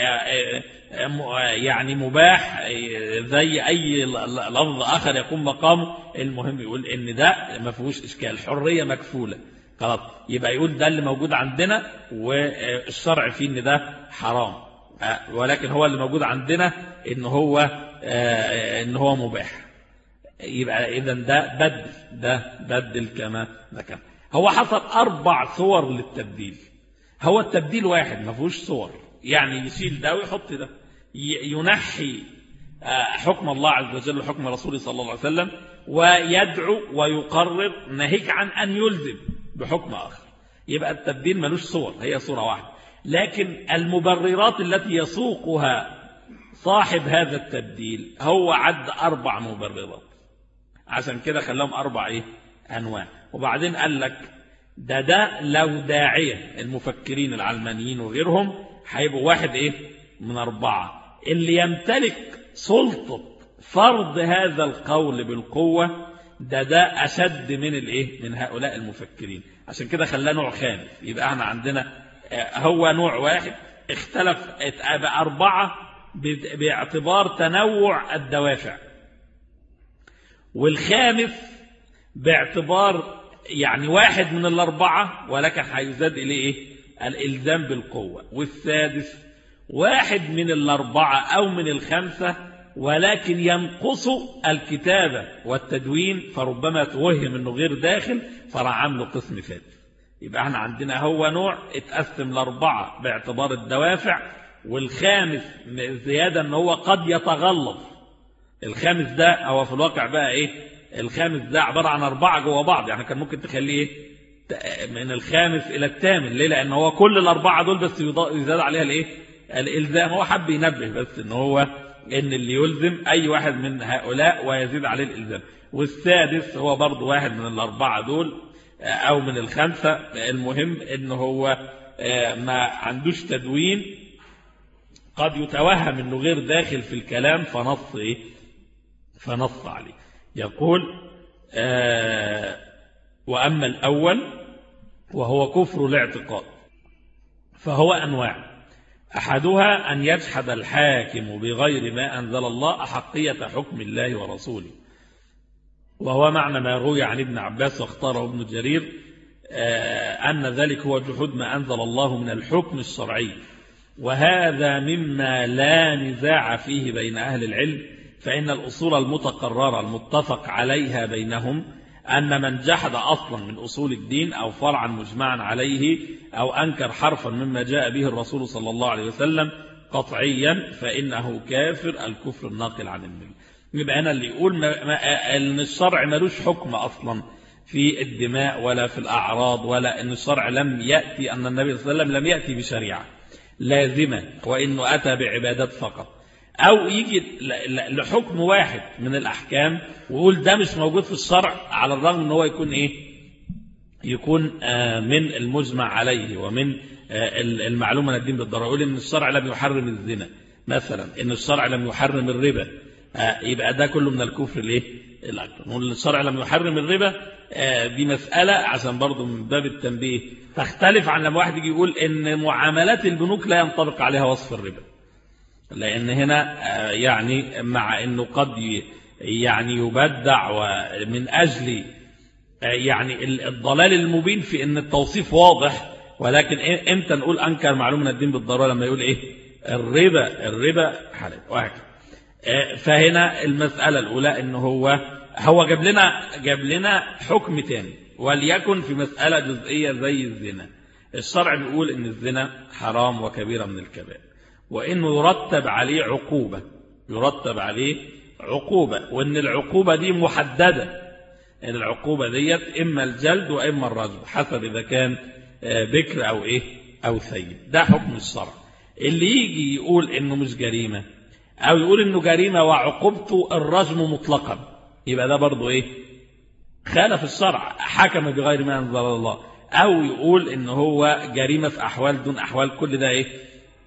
يعني مباح زي اي لفظ اخر يقوم مقامه المهم يقول ان ده ما فيهوش اشكال حريه مكفوله خلاص يبقى يقول ده اللي موجود عندنا والشرع فيه ان ده حرام ولكن هو اللي موجود عندنا ان هو ان هو مباح يبقى اذا ده بدل ده بدل كما ذكر هو حصل اربع صور للتبديل هو التبديل واحد ما فيهوش صور يعني يشيل ده ويحط ده ي- ينحي آه، حكم الله عز وجل وحكم رسوله صلى الله عليه وسلم ويدعو ويقرر ناهيك عن أن يلزم بحكم آخر يبقى التبديل ملوش صور هي صورة واحدة لكن المبررات التي يسوقها صاحب هذا التبديل هو عد أربع مبررات عشان كده خلاهم أربع إيه؟ أنواع وبعدين قال لك ده ده لو داعية المفكرين العلمانيين وغيرهم هيبقوا واحد إيه من أربعة اللي يمتلك سلطة فرض هذا القول بالقوة ده ده أشد من الإيه من هؤلاء المفكرين عشان كده خلاه نوع خامس يبقى احنا عندنا آه، هو نوع واحد اختلف ات- بقى أربعة ب- باعتبار تنوع الدوافع والخامس باعتبار يعني واحد من الأربعة ولكن هيزاد إليه إيه؟ الإلزام بالقوة والسادس واحد من الأربعة أو من الخمسة ولكن ينقص الكتابة والتدوين فربما توهم أنه غير داخل فراح عامله قسم ثالث يبقى احنا عندنا هو نوع اتقسم لأربعة باعتبار الدوافع والخامس زيادة أنه هو قد يتغلظ الخامس ده هو في الواقع بقى ايه الخامس ده عبارة عن أربعة جوا بعض يعني كان ممكن تخليه ايه ت- من الخامس إلى الثامن ليه لأن هو كل الأربعة دول بس يضا- يزاد عليها الايه الإلزام هو حب ينبه بس إن هو ان اللي يلزم اي واحد من هؤلاء ويزيد عليه الالزام والسادس هو برضه واحد من الاربعه دول او من الخمسه المهم ان هو ما عندوش تدوين قد يتوهم انه غير داخل في الكلام فنص ايه فنص عليه يقول آه واما الاول وهو كفر الاعتقاد فهو انواع احدها ان يجحد الحاكم بغير ما انزل الله احقيه حكم الله ورسوله وهو معنى ما روي عن ابن عباس واختاره ابن جرير آه ان ذلك هو جحود ما انزل الله من الحكم الشرعي وهذا مما لا نزاع فيه بين أهل العلم فإن الأصول المتقررة المتفق عليها بينهم أن من جحد أصلا من أصول الدين أو فرعا مجمعا عليه أو أنكر حرفا مما جاء به الرسول صلى الله عليه وسلم قطعيا فإنه كافر الكفر الناقل عن المله يبقى أنا اللي يقول ما ما أن الشرع ملوش حكم أصلا في الدماء ولا في الأعراض ولا أن الشرع لم يأتي أن النبي صلى الله عليه وسلم لم يأتي بشريعة لازمة وإنه أتى بعبادات فقط أو يجي لحكم واحد من الأحكام ويقول ده مش موجود في الشرع على الرغم أنه هو يكون إيه يكون من المجمع عليه ومن المعلومة من الدين بالضرورة يقول إن الشرع لم يحرم الزنا مثلا إن الشرع لم يحرم الربا يبقى ده كله من الكفر الايه الأكبر نقول الشرع لم يحرم الربا دي مسألة عشان برضو من باب التنبيه تختلف عن لما واحد يجي يقول ان معاملات البنوك لا ينطبق عليها وصف الربا لان هنا يعني مع انه قد يعني يبدع ومن اجل يعني الضلال المبين في ان التوصيف واضح ولكن امتى نقول انكر معلومه من الدين بالضروره لما يقول ايه الربا الربا حلال وهكذا فهنا المساله الاولى ان هو هو جاب لنا جاب لنا حكم تاني وليكن في مسألة جزئية زي الزنا الشرع بيقول ان الزنا حرام وكبيرة من الكبائر وانه يرتب عليه عقوبة يرتب عليه عقوبة وان العقوبة دي محددة ان العقوبة ديت اما الجلد واما الرجم حسب اذا كان بكر او ايه او ثيب ده حكم الشرع اللي يجي يقول انه مش جريمة او يقول انه جريمة وعقوبته الرجم مطلقا يبقى ده برضه ايه خالف الشرع حكم بغير ما انزل الله او يقول ان هو جريمه في احوال دون احوال كل ده ايه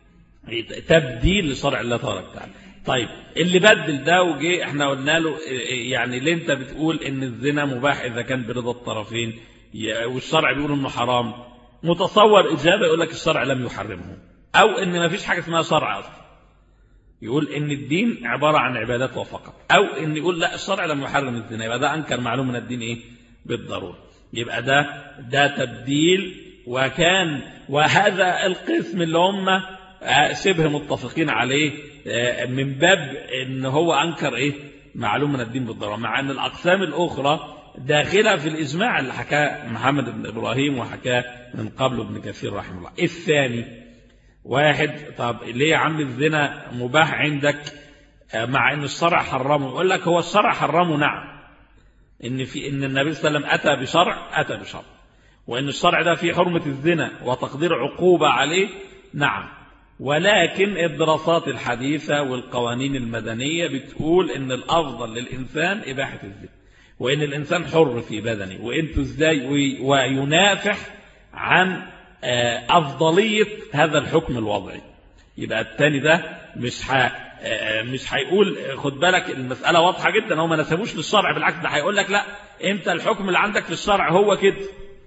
تبديل لشرع الله تبارك وتعالى طيب اللي بدل ده وجه احنا قلنا له يعني ليه انت بتقول ان الزنا مباح اذا كان برضا الطرفين والشرع بيقول انه حرام متصور اجابه يقول لك الشرع لم يحرمه او ان ما فيش حاجه اسمها شرع اصلا يقول ان الدين عبارة عن عبادات وفقط او ان يقول لا الشرع لم يحرم الزنا يبقى ده انكر معلوم من الدين ايه بالضرورة يبقى ده ده تبديل وكان وهذا القسم اللي هم شبه متفقين عليه من باب ان هو انكر ايه معلوم من الدين بالضرورة مع ان الاقسام الاخرى داخلة في الاجماع اللي حكاه محمد بن ابراهيم وحكاه من قبل ابن كثير رحمه الله الثاني واحد طب ليه يا عم الزنا مباح عندك مع ان الشرع حرمه يقول لك هو الشرع حرمه نعم ان في ان النبي صلى الله عليه وسلم اتى بشرع اتى بشرع وان الشرع ده فيه حرمه الزنا وتقدير عقوبه عليه نعم ولكن الدراسات الحديثه والقوانين المدنيه بتقول ان الافضل للانسان اباحه الزنا وان الانسان حر في بدنه وانتوا ازاي وينافح عن أفضلية هذا الحكم الوضعي يبقى الثاني ده مش ح... مش هيقول خد بالك المسألة واضحة جدا هو ما نسبوش للشرع بالعكس ده هيقول لك لا انت الحكم اللي عندك في الشرع هو كده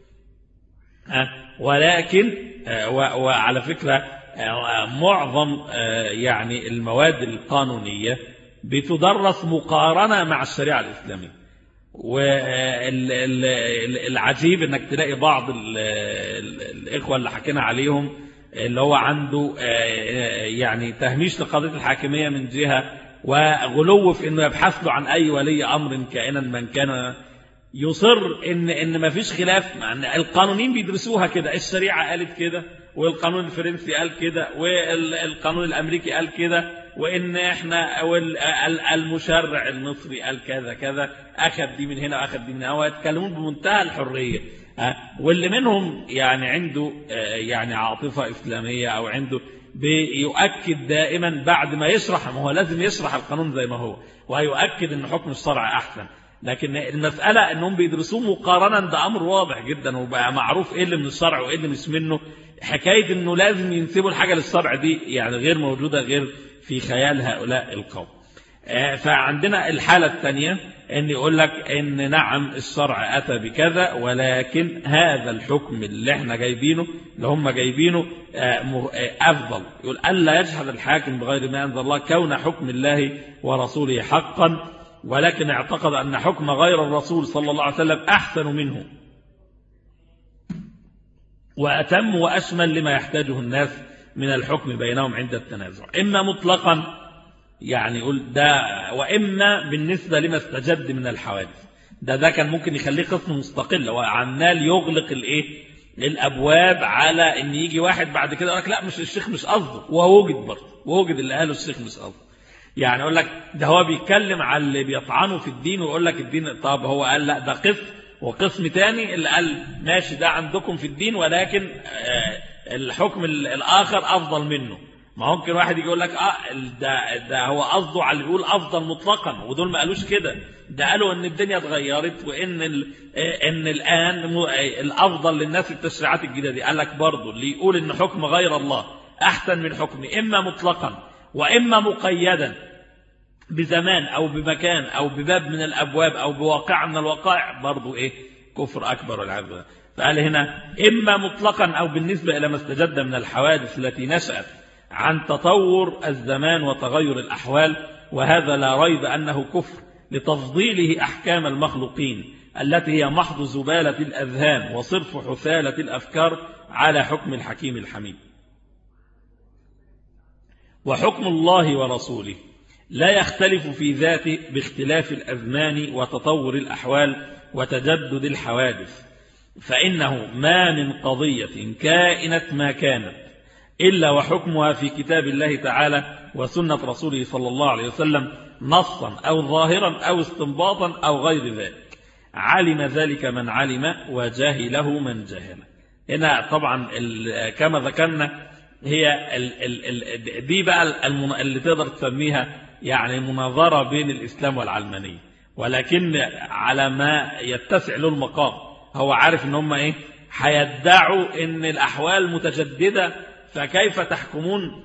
ولكن وعلى فكرة معظم يعني المواد القانونية بتدرس مقارنة مع الشريعة الإسلامية والعجيب انك تلاقي بعض الاخوه اللي حكينا عليهم اللي هو عنده يعني تهميش لقضيه الحاكميه من جهه وغلو في انه يبحث له عن اي ولي امر كائنا من كان يصر ان ان ما فيش خلاف مع ان القانونيين بيدرسوها كده الشريعه قالت كده والقانون الفرنسي قال كده والقانون الامريكي قال كده وان احنا المشرع المصري قال كذا كذا اخذ دي من هنا واخذ دي من هنا ويتكلمون بمنتهى الحريه واللي منهم يعني عنده يعني عاطفة إسلامية أو عنده بيؤكد دائما بعد ما يشرح ما هو لازم يشرح القانون زي ما هو ويؤكد أن حكم الشرع أحسن لكن المسألة أنهم بيدرسوه مقارنة ده أمر واضح جدا وبقى معروف إيه اللي من الشرع وإيه اللي مش منه حكاية أنه لازم ينسبوا الحاجة للشرع دي يعني غير موجودة غير في خيال هؤلاء القوم فعندنا الحالة الثانية ان يقول لك ان نعم الشرع اتى بكذا ولكن هذا الحكم اللي احنا جايبينه اللي هم جايبينه افضل يقول الا يجحد الحاكم بغير ما انزل الله كون حكم الله ورسوله حقا ولكن اعتقد ان حكم غير الرسول صلى الله عليه وسلم احسن منه واتم واشمل لما يحتاجه الناس من الحكم بينهم عند التنازع اما مطلقا يعني يقول ده وإما بالنسبة لما استجد من الحوادث ده ده كان ممكن يخليه قسم مستقل وعمال يغلق الايه الابواب على ان يجي واحد بعد كده يقول لك لا مش الشيخ مش قصده ووجد برضه ووجد اللي قاله الشيخ مش قصده يعني يقول لك ده هو بيتكلم على اللي بيطعنوا في الدين ويقول لك الدين طب هو قال لا ده قسم وقسم تاني اللي قال ماشي ده عندكم في الدين ولكن الحكم الآخر أفضل منه ما ممكن واحد يجي يقول لك اه ده ده هو قصده على اللي بيقول افضل مطلقا ودول ما قالوش كده ده قالوا ان الدنيا اتغيرت وان ال ان الان الافضل للناس التشريعات الجديده دي قال لك برضه اللي يقول ان حكم غير الله احسن من حكم اما مطلقا واما مقيدا بزمان او بمكان او بباب من الابواب او بواقع من الوقائع برضه ايه كفر اكبر والعياذ بالله فقال هنا اما مطلقا او بالنسبه الى ما استجد من الحوادث التي نشات عن تطور الزمان وتغير الأحوال وهذا لا ريب أنه كفر لتفضيله أحكام المخلوقين التي هي محض زبالة الأذهان وصرف حثالة الأفكار على حكم الحكيم الحميد وحكم الله ورسوله لا يختلف في ذاته باختلاف الأزمان وتطور الأحوال وتجدد الحوادث فإنه ما من قضية كائنة ما كانت إلا وحكمها في كتاب الله تعالى وسنة رسوله صلى الله عليه وسلم نصا أو ظاهرا أو استنباطا أو غير ذلك علم ذلك من علم وجاهله من جهل هنا طبعا كما ذكرنا هي ال ال ال دي بقى اللي تقدر تسميها يعني مناظرة بين الإسلام والعلمانية ولكن على ما يتسع له المقام هو عارف ان هم ايه هيدعوا ان الأحوال متجددة فكيف تحكمون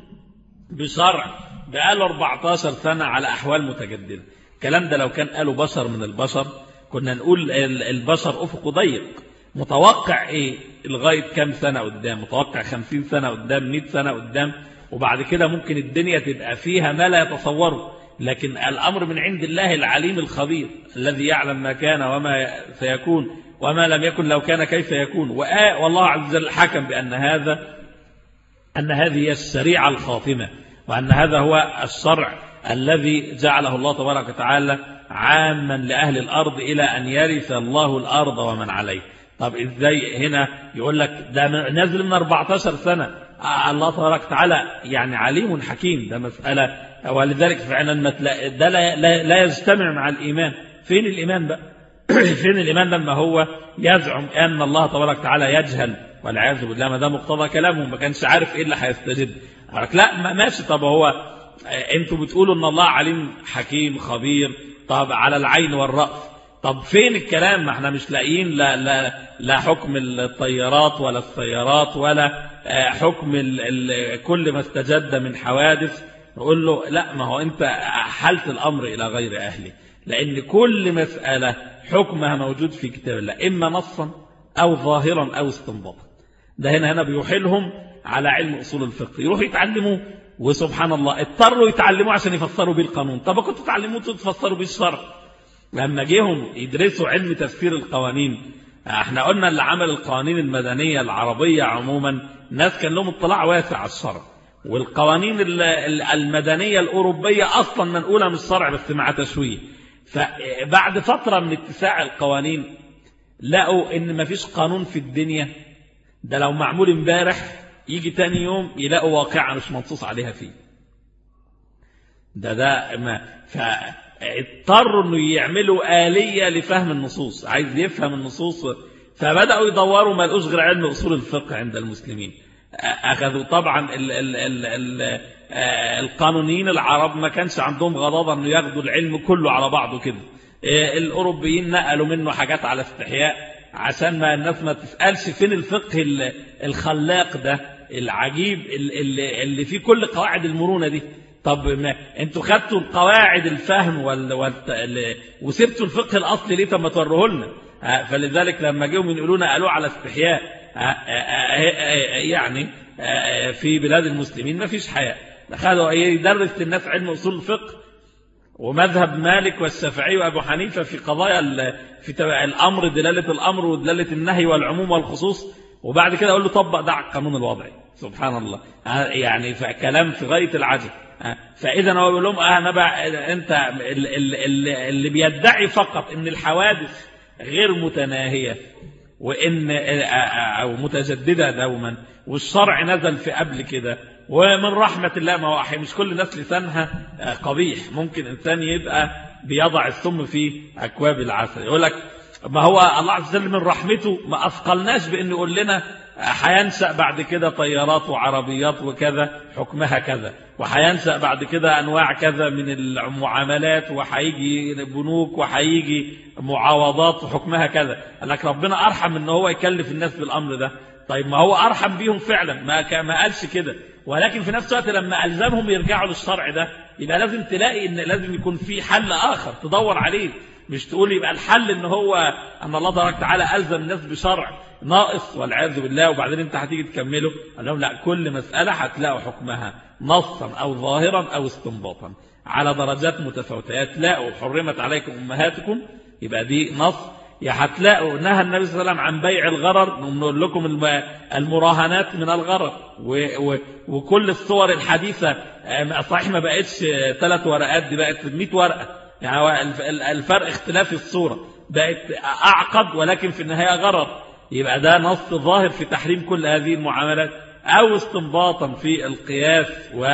بشرع بقاله 14 سنة على أحوال متجددة الكلام ده لو كان قالوا بشر من البشر كنا نقول البشر أفقه ضيق متوقع إيه لغاية كام سنة قدام متوقع 50 سنة قدام 100 سنة قدام وبعد كده ممكن الدنيا تبقى فيها ما لا يتصوره لكن الأمر من عند الله العليم الخبير الذي يعلم ما كان وما سيكون وما لم يكن لو كان كيف يكون والله عز وجل حكم بأن هذا أن هذه هي الشريعة الخاتمة وأن هذا هو الشرع الذي جعله الله تبارك وتعالى عاما لأهل الأرض إلى أن يرث الله الأرض ومن عليه طب إزاي هنا يقول لك ده نازل من 14 سنة الله تبارك وتعالى يعني عليم حكيم ده مسألة ولذلك فعلا ده لا, لا, لا يجتمع مع الإيمان فين الإيمان بقى فين الإيمان لما هو يزعم أن الله تبارك وتعالى يجهل والعياذ بالله ما ده مقتضى كلامهم ما كانش عارف ايه اللي هيستجد لا ماشي طب هو انتوا بتقولوا ان الله عليم حكيم خبير طب على العين والرأس طب فين الكلام ما احنا مش لاقيين لا, لا, لا حكم الطيارات ولا السيارات ولا حكم ال ال كل ما استجد من حوادث نقول له لا ما هو انت حلت الامر الى غير اهله لان كل مسألة حكمها موجود في كتاب الله اما نصا او ظاهرا او استنباطا ده هنا هنا بيحيلهم على علم أصول الفقه يروحوا يتعلموا وسبحان الله اضطروا يتعلموا عشان يفسروا بيه القانون طب كنتوا تعلموا تفسروا بيه الشرع لما جيهم يدرسوا علم تفسير القوانين احنا قلنا اللي عمل القوانين المدنية العربية عموما ناس كان لهم اطلاع واسع على الشرع والقوانين المدنية الأوروبية أصلا منقولة من الشرع بس مع تشويه فبعد فترة من اتساع القوانين لقوا ان مفيش قانون في الدنيا ده لو معمول امبارح يجي تاني يوم يلاقوا واقعة مش منصوص عليها فيه ده ده ما فاضطروا انه يعملوا آلية لفهم النصوص عايز يفهم النصوص فبدأوا يدوروا ما لقوش غير علم أصول الفقه عند المسلمين أخذوا طبعا ال ال ال ال القانونيين العرب ما كانش عندهم غضاضة أنه ياخدوا العلم كله على بعضه كده الأوروبيين نقلوا منه حاجات على استحياء عشان ما الناس ما تسألش فين الفقه الخلاق ده العجيب اللي, اللي فيه كل قواعد المرونة دي طب ما انتوا خدتوا القواعد الفهم وال... وال... وسبتوا الفقه الأصلي ليه طب ما توروه لنا فلذلك لما جيهم ينقلونا قالوا على استحياء يعني في بلاد المسلمين ما فيش حياء خدوا يدرس للناس علم أصول الفقه ومذهب مالك والشافعي وأبو حنيفة في قضايا في الأمر دلالة الأمر ودلالة النهي والعموم والخصوص وبعد كده أقول له طبق ده على القانون الوضعي سبحان الله يعني كلام في غاية العجب فإذا هو بيقول لهم أنا بقى أنت اللي, اللي بيدعي فقط أن الحوادث غير متناهية وإن أو متجددة دوما والشرع نزل في قبل كده ومن رحمة الله ما هو مش كل الناس لسانها قبيح ممكن إنسان يبقى بيضع السم في أكواب العسل يقول لك ما هو الله عز وجل من رحمته ما أثقلناش بأن يقول لنا هينشأ بعد كده طيارات وعربيات وكذا حكمها كذا وهينشأ بعد كده أنواع كذا من المعاملات وهيجي بنوك وهيجي معاوضات وحكمها كذا قال لك ربنا أرحم أن هو يكلف الناس بالأمر ده طيب ما هو أرحم بيهم فعلا ما ما قالش كده ولكن في نفس الوقت لما ألزمهم يرجعوا للشرع ده يبقى لازم تلاقي ان لازم يكون في حل آخر تدور عليه مش تقول يبقى الحل ان هو ان الله تبارك وتعالى ألزم الناس بشرع ناقص والعياذ بالله وبعدين انت هتيجي تكمله قال لهم لا كل مسألة هتلاقوا حكمها نصا أو ظاهرا أو استنباطا على درجات متفاوتة يا تلاقوا حرمت عليكم أمهاتكم يبقى دي نص يا هتلاقوا نهى النبي صلى الله عليه وسلم عن بيع الغرر نقول لكم المراهنات من الغرر و و وكل الصور الحديثة صحيح ما بقتش ثلاث ورقات دي بقت 100 ورقة يعني الفرق اختلاف الصورة بقت أعقد ولكن في النهاية غرر يبقى ده نص ظاهر في تحريم كل هذه المعاملات أو استنباطا في القياس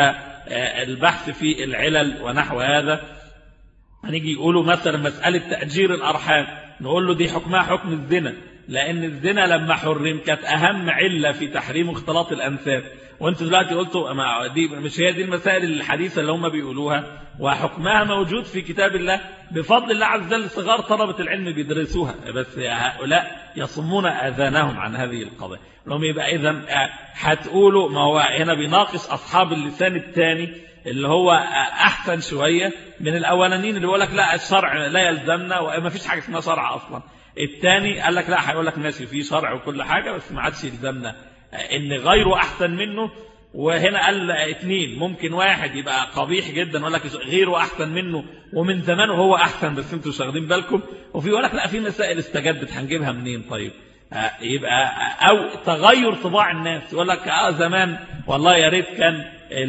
والبحث في العلل ونحو هذا هنيجي يقولوا مثلا مسألة تأجير الأرحام نقول له دي حكمها حكم الزنا لأن الزنا لما حرم كانت أهم علة في تحريم اختلاط الأنساب وانتوا دلوقتي قلتوا ما دي مش هي دي المسائل الحديثة اللي هم بيقولوها وحكمها موجود في كتاب الله بفضل الله عز وجل صغار طلبة العلم بيدرسوها بس هؤلاء يصمون أذانهم عن هذه القضايا لهم يبقى إذا هتقولوا ما هو هنا بيناقش أصحاب اللسان الثاني اللي هو أحسن شوية من الأولانيين اللي يقول لك لا الشرع لا يلزمنا وما فيش حاجة اسمها شرع أصلا الثاني قال لك لا هيقول لك ماشي في شرع وكل حاجة بس ما عادش يلزمنا ان غيره احسن منه وهنا قال اثنين ممكن واحد يبقى قبيح جدا يقول لك غيره احسن منه ومن زمانه هو احسن بس انتوا مش واخدين بالكم وفي يقول لك لا في مسائل استجدت هنجيبها منين طيب يبقى او تغير طباع الناس يقول لك اه زمان والله يا ريت كان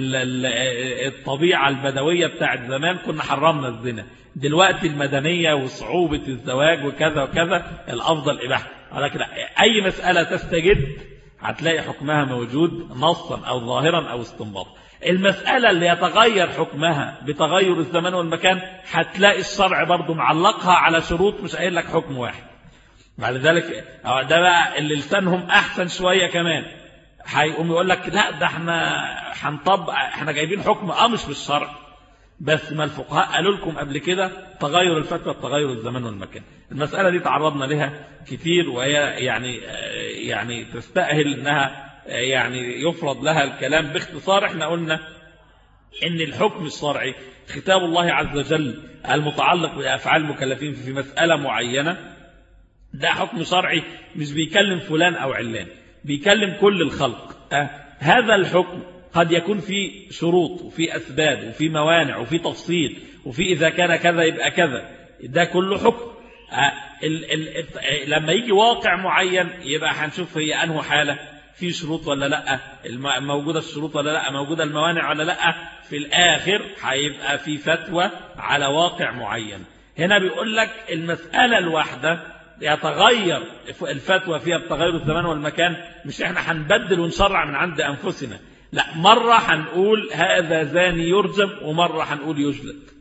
الطبيعه البدويه بتاعت زمان كنا حرمنا الزنا دلوقتي المدنيه وصعوبه الزواج وكذا وكذا الافضل اباحه ولكن اي مساله تستجد هتلاقي حكمها موجود نصا أو ظاهرا أو استنباطا المسألة اللي يتغير حكمها بتغير الزمان والمكان هتلاقي الشرع برضو معلقها على شروط مش قايل لك حكم واحد بعد ذلك ده بقى اللي لسانهم أحسن شوية كمان هيقوم يقول لك لا ده احنا هنطبق احنا جايبين حكم اه مش بالشرع بس ما الفقهاء قالوا لكم قبل كده تغير الفتوى تغير الزمان والمكان المسألة دي تعرضنا لها كتير وهي يعني يعني تستأهل انها يعني يفرض لها الكلام باختصار احنا قلنا ان الحكم الشرعي ختاب الله عز وجل المتعلق بأفعال المكلفين في مسألة معينة ده حكم شرعي مش بيكلم فلان أو علان بيكلم كل الخلق أه هذا الحكم قد يكون في شروط وفي أسباب وفي موانع وفي تفصيل وفي إذا كان كذا يبقى كذا ده كله حكم ال ال ال لما يجي واقع معين يبقى هنشوف هي أنه حالة في شروط ولا لا موجودة الشروط ولا لا موجودة الموانع ولا لا في الآخر هيبقى في فتوى على واقع معين هنا بيقول لك المسألة الواحدة يتغير الفتوى فيها بتغير الزمان والمكان مش احنا هنبدل ونشرع من عند أنفسنا لا مرة هنقول هذا زاني يرجم ومرة هنقول يجلد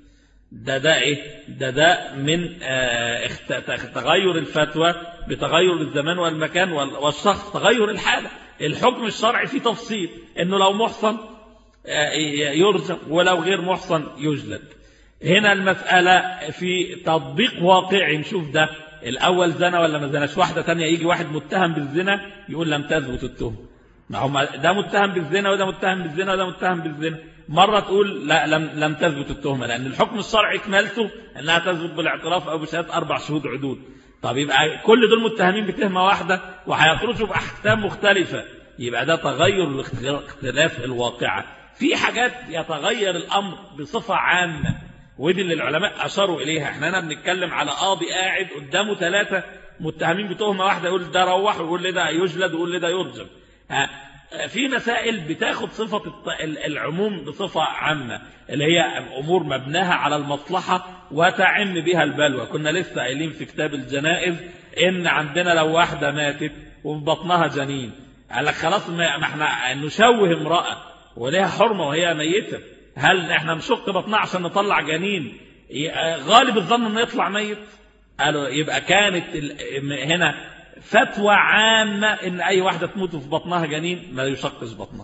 ده ده ايه ده ده من آه تغير الفتوى بتغير الزمان والمكان والشخص تغير الحالة الحكم الشرعي فيه تفصيل انه لو محصن آه يرجم ولو غير محصن يجلد هنا المسألة في تطبيق واقعي نشوف ده الأول زنا ولا ما زناش واحدة تانية يجي واحد متهم بالزنا يقول لم تثبت التهم ما هم ده متهم بالزنا وده متهم بالزنا وده متهم بالزنا مرة تقول لا لم لم تثبت التهمة لأن الحكم الشرعي كمالته أنها تثبت بالاعتراف أو بشهادة أربع شهود عدود طب يبقى كل دول متهمين بتهمة واحدة وهيخرجوا بأحكام مختلفة يبقى ده تغير اختلاف الواقعة في حاجات يتغير الأمر بصفة عامة ودي اللي العلماء أشاروا إليها احنا هنا بنتكلم على قاضي قاعد قدامه ثلاثة متهمين بتهمة واحدة يقول ده روح ويقول لي ده يجلد ويقول لي ده يرجم في مسائل بتاخد صفة العموم بصفة عامة اللي هي أمور مبناها على المصلحة وتعم بها البلوى كنا لسه قايلين في كتاب الجنائز إن عندنا لو واحدة ماتت وفي بطنها جنين قال لك خلاص ما احنا نشوه امرأة وليها حرمة وهي ميتة هل احنا نشق بطنها عشان نطلع جنين غالب الظن انه يطلع ميت قالوا يبقى كانت هنا فتوى عامة ان اي واحدة تموت في بطنها جنين ما يشقش بطنها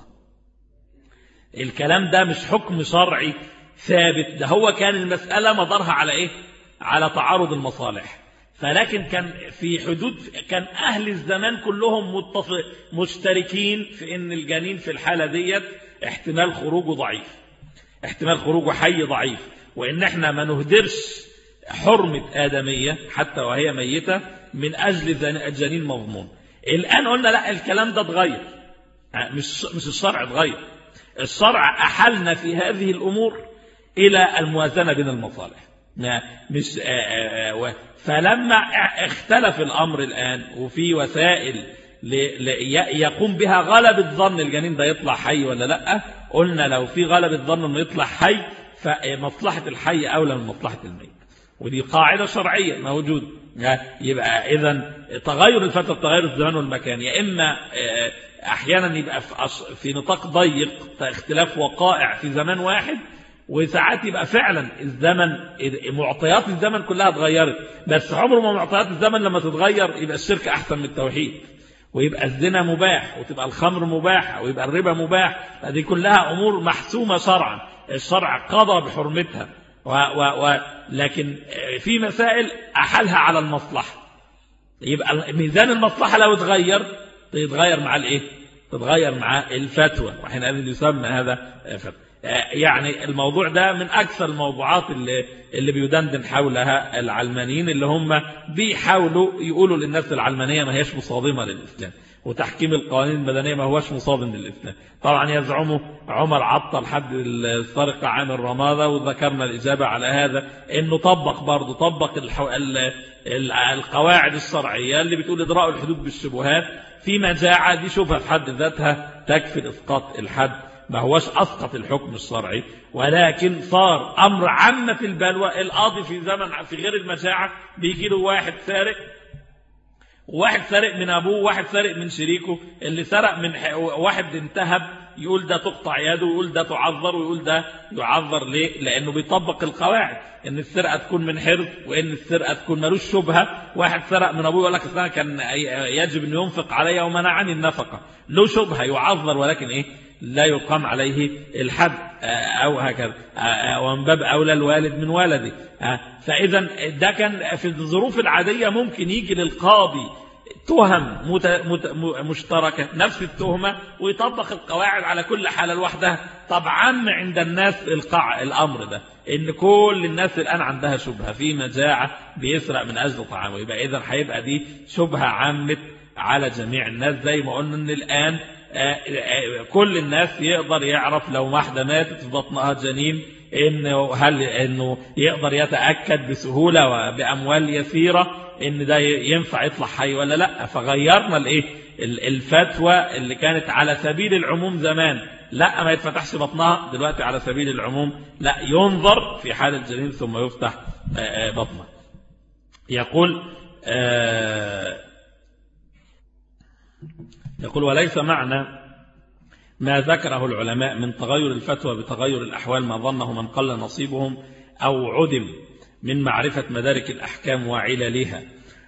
الكلام ده مش حكم شرعي ثابت ده هو كان المسألة مدارها على ايه على تعارض المصالح فلكن كان في حدود كان أهل الزمان كلهم متفق مشتركين في ان الجنين في الحالة ديت احتمال خروجه ضعيف احتمال خروجه حي ضعيف وان احنا ما نهدرش حرمة آدمية حتى وهي ميتة من أجل الجنين مضمون الآن قلنا لا الكلام ده اتغير مش, مش الشرع اتغير الشرع أحلنا في هذه الأمور إلى الموازنة بين المصالح مش فلما اختلف الأمر الآن وفي وسائل يقوم بها غلبة ظن الجنين ده يطلع حي ولا لا قلنا لو في غلبة ظن انه يطلع حي فمصلحة الحي أولى من مصلحة الميت ودي قاعدة شرعية موجودة يبقى إذا تغير الفترة تغير الزمان والمكان يا إما أحيانا يبقى في نطاق ضيق اختلاف وقائع في زمان واحد وساعات يبقى فعلا الزمن معطيات الزمن كلها اتغيرت بس عمره ما معطيات الزمن لما تتغير يبقى الشرك أحسن من التوحيد ويبقى الزنا مباح وتبقى الخمر مباح ويبقى الربا مباح هذه كلها أمور محسومة شرعا الشرع قضى بحرمتها و و و لكن في مسائل أحلها على المصلحة يبقى ميزان المصلحة لو اتغير تتغير مع الايه تتغير مع الفتوى وحينئذ يسمى هذا فتوى يعني الموضوع ده من أكثر الموضوعات اللي, اللي بيدندن حولها العلمانيين اللي هم بيحاولوا يقولوا للناس العلمانية ما هيش مصادمة للإسلام وتحكيم القوانين المدنية ما هوش مصادم للإسلام طبعا يزعمه عمر عطل حد السرقة عام الرمادة وذكرنا الإجابة على هذا أنه طبق برضه طبق الحو... ال... ال... القواعد الشرعية اللي بتقول إدراء الحدود بالشبهات في مجاعة دي شبهة في حد ذاتها تكفي إسقاط الحد ما هوش أسقط الحكم الشرعي ولكن صار أمر عامة البلوى القاضي في زمن في غير المجاعة بيجي له واحد سارق واحد سرق من أبوه واحد سرق من شريكه اللي سرق من واحد انتهب يقول ده تقطع يده ويقول ده تعذر ويقول ده يعذر ليه لأنه بيطبق القواعد ان السرقة تكون من حرز وان السرقة تكون ملوش شبهة واحد سرق من أبوه يقول لك أصلا كان يجب أن ينفق علي ومنعني النفقة له شبهة يعذر ولكن إيه لا يقام عليه الحد أو هكذا ومن باب أولى الوالد من ولده فإذا ده كان في الظروف العادية ممكن يجي للقاضي تهم مت... مت... مشتركة نفس التهمة ويطبق القواعد على كل حالة لوحدها طبعا عند الناس القاع الأمر ده إن كل الناس الآن عندها شبهة في مجاعة بيسرق من أجل طعامه يبقى إذا هيبقى دي شبهة عامة على جميع الناس زي ما قلنا إن الآن كل الناس يقدر يعرف لو واحدة ماتت في بطنها جنين إنه هل إنه يقدر يتأكد بسهولة وبأموال يسيرة إن ده ينفع يطلع حي ولا لا فغيرنا الإيه الفتوى اللي كانت على سبيل العموم زمان لا ما يتفتحش بطنها دلوقتي على سبيل العموم لا ينظر في حال الجنين ثم يفتح بطنه يقول يقول وليس معنى ما ذكره العلماء من تغير الفتوى بتغير الأحوال ما ظنه من قل نصيبهم أو عدم من معرفة مدارك الأحكام وعللها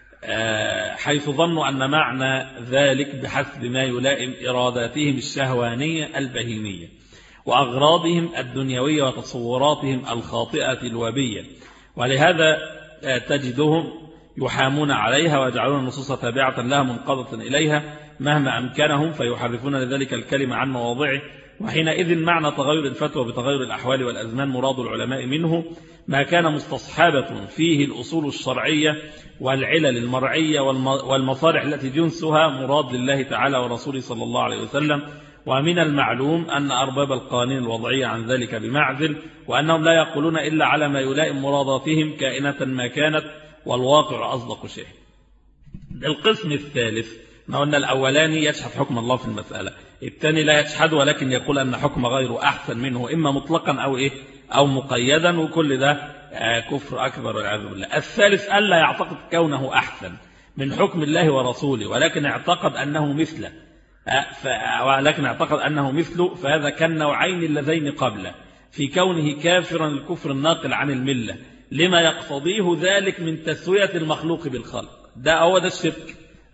حيث ظنوا أن معنى ذلك بحسب ما يلائم إراداتهم الشهوانية البهيمية وأغراضهم الدنيوية وتصوراتهم الخاطئة الوبية ولهذا تجدهم يحامون عليها ويجعلون النصوص تابعة لها منقضة إليها مهما أمكنهم فيحرفون لذلك الكلمة عن مواضعه وحينئذ معنى تغير الفتوى بتغير الأحوال والأزمان مراد العلماء منه ما كان مستصحابة فيه الأصول الشرعية والعلل المرعية والمصالح التي جنسها مراد لله تعالى ورسوله صلى الله عليه وسلم ومن المعلوم أن أرباب القوانين الوضعية عن ذلك بمعزل وأنهم لا يقولون إلا على ما يلائم مراداتهم كائنة ما كانت والواقع أصدق شيء القسم الثالث ما قلنا الأولاني يشهد حكم الله في المسألة الثاني لا يشهد ولكن يقول أن حكم غيره أحسن منه إما مطلقا أو إيه أو مقيدا وكل ده كفر أكبر والعياذ بالله الثالث ألا يعتقد كونه أحسن من حكم الله ورسوله ولكن اعتقد أنه مثله ولكن اعتقد أنه مثله فهذا كالنوعين اللذين قبله في كونه كافرا الكفر الناقل عن الملة لما يقتضيه ذلك من تسوية المخلوق بالخلق ده هو ده الشرك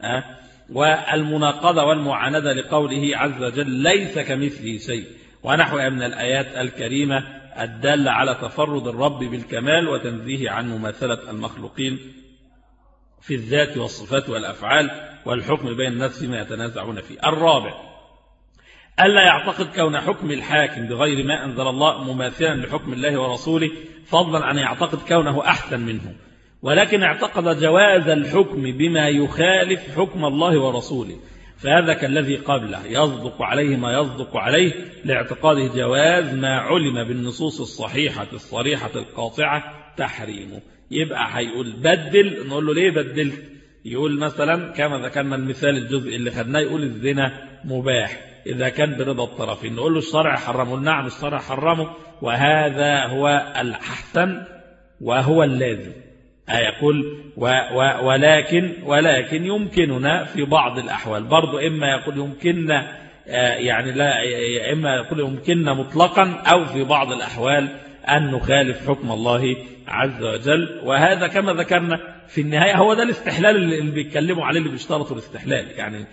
والمناقضة والمعاندة لقوله عز وجل ليس كمثله شيء ونحو من الآيات الكريمة الدالة على تفرد الرب بالكمال وتنزيه عن مماثلة المخلوقين في الذات والصفات والأفعال والحكم بين الناس فيما يتنازعون فيه الرابع ألا يعتقد كون حكم الحاكم بغير ما أنزل الله مماثلا لحكم الله ورسوله فضلا عن يعتقد كونه أحسن منه ولكن اعتقد جواز الحكم بما يخالف حكم الله ورسوله فهذا كالذي قبله يصدق عليه ما يصدق عليه لاعتقاده جواز ما علم بالنصوص الصحيحة الصريحة القاطعة تحريمه يبقى هيقول بدل نقول له ليه بدلت يقول مثلا كما ذكرنا المثال الجزء اللي خدناه يقول الزنا مباح إذا كان برضا الطرفين نقول له الشرع حرمه نعم الشرع حرمه وهذا هو الأحسن وهو اللازم يقول و و ولكن ولكن يمكننا في بعض الأحوال برضو إما يقول يمكننا يعني لا إما يقول يمكننا مطلقا أو في بعض الأحوال أن نخالف حكم الله عز وجل وهذا كما ذكرنا في النهاية هو ده الاستحلال اللي بيتكلموا عليه اللي بيشترطوا الاستحلال يعني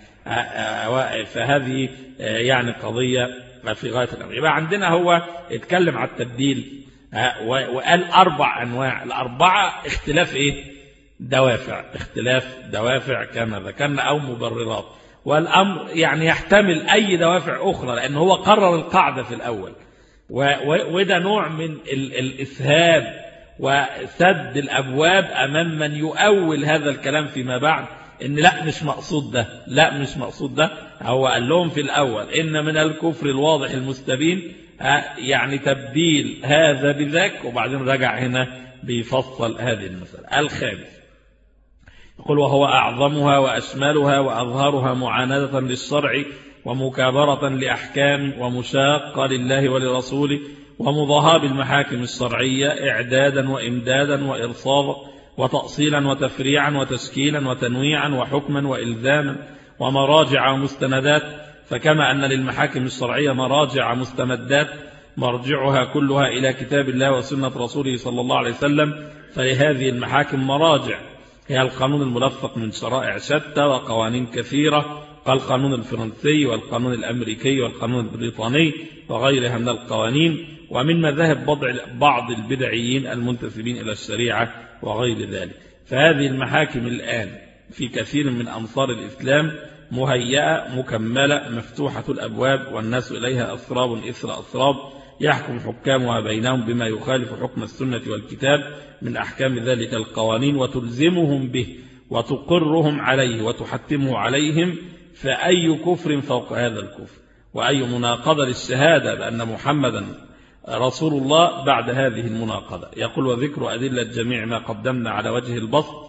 فهذه يعني قضية في غاية الأمر يبقى عندنا هو اتكلم على التبديل وقال أربع أنواع الأربعة اختلاف إيه دوافع اختلاف دوافع كما ذكرنا أو مبررات والأمر يعني يحتمل أي دوافع أخرى لأن هو قرر القاعدة في الأول وده نوع من الإسهاب وسد الأبواب أمام من يؤول هذا الكلام فيما بعد إن لا مش مقصود ده لا مش مقصود ده هو قال لهم في الأول إن من الكفر الواضح المستبين يعني تبديل هذا بذاك وبعدين رجع هنا بيفصل هذه المسألة الخامس يقول وهو أعظمها وأشملها وأظهرها معاندة للشرع ومكابرة لأحكام ومشاقة لله ولرسوله ومضاهاة بالمحاكم الشرعية إعدادا وإمدادا وإرصادا وتأصيلا وتفريعا وتشكيلا وتنويعا وحكما وإلزاما ومراجع ومستندات فكما أن للمحاكم الشرعية مراجع مستمدات مرجعها كلها إلى كتاب الله وسنة رسوله صلى الله عليه وسلم فلهذه المحاكم مراجع هي القانون الملفق من شرائع شتى وقوانين كثيرة كالقانون الفرنسي والقانون الأمريكي والقانون البريطاني وغيرها من القوانين ومن مذاهب بعض البدعيين المنتسبين إلى الشريعة وغير ذلك فهذه المحاكم الآن في كثير من أمصار الإسلام مهيئة مكملة مفتوحة الأبواب والناس إليها أسراب إثر أسراب يحكم حكامها بينهم بما يخالف حكم السنة والكتاب من أحكام ذلك القوانين وتلزمهم به وتقرهم عليه وتحتمه عليهم فأي كفر فوق هذا الكفر وأي مناقضة للشهادة بأن محمدا رسول الله بعد هذه المناقضة يقول وذكر أدلة جميع ما قدمنا على وجه البسط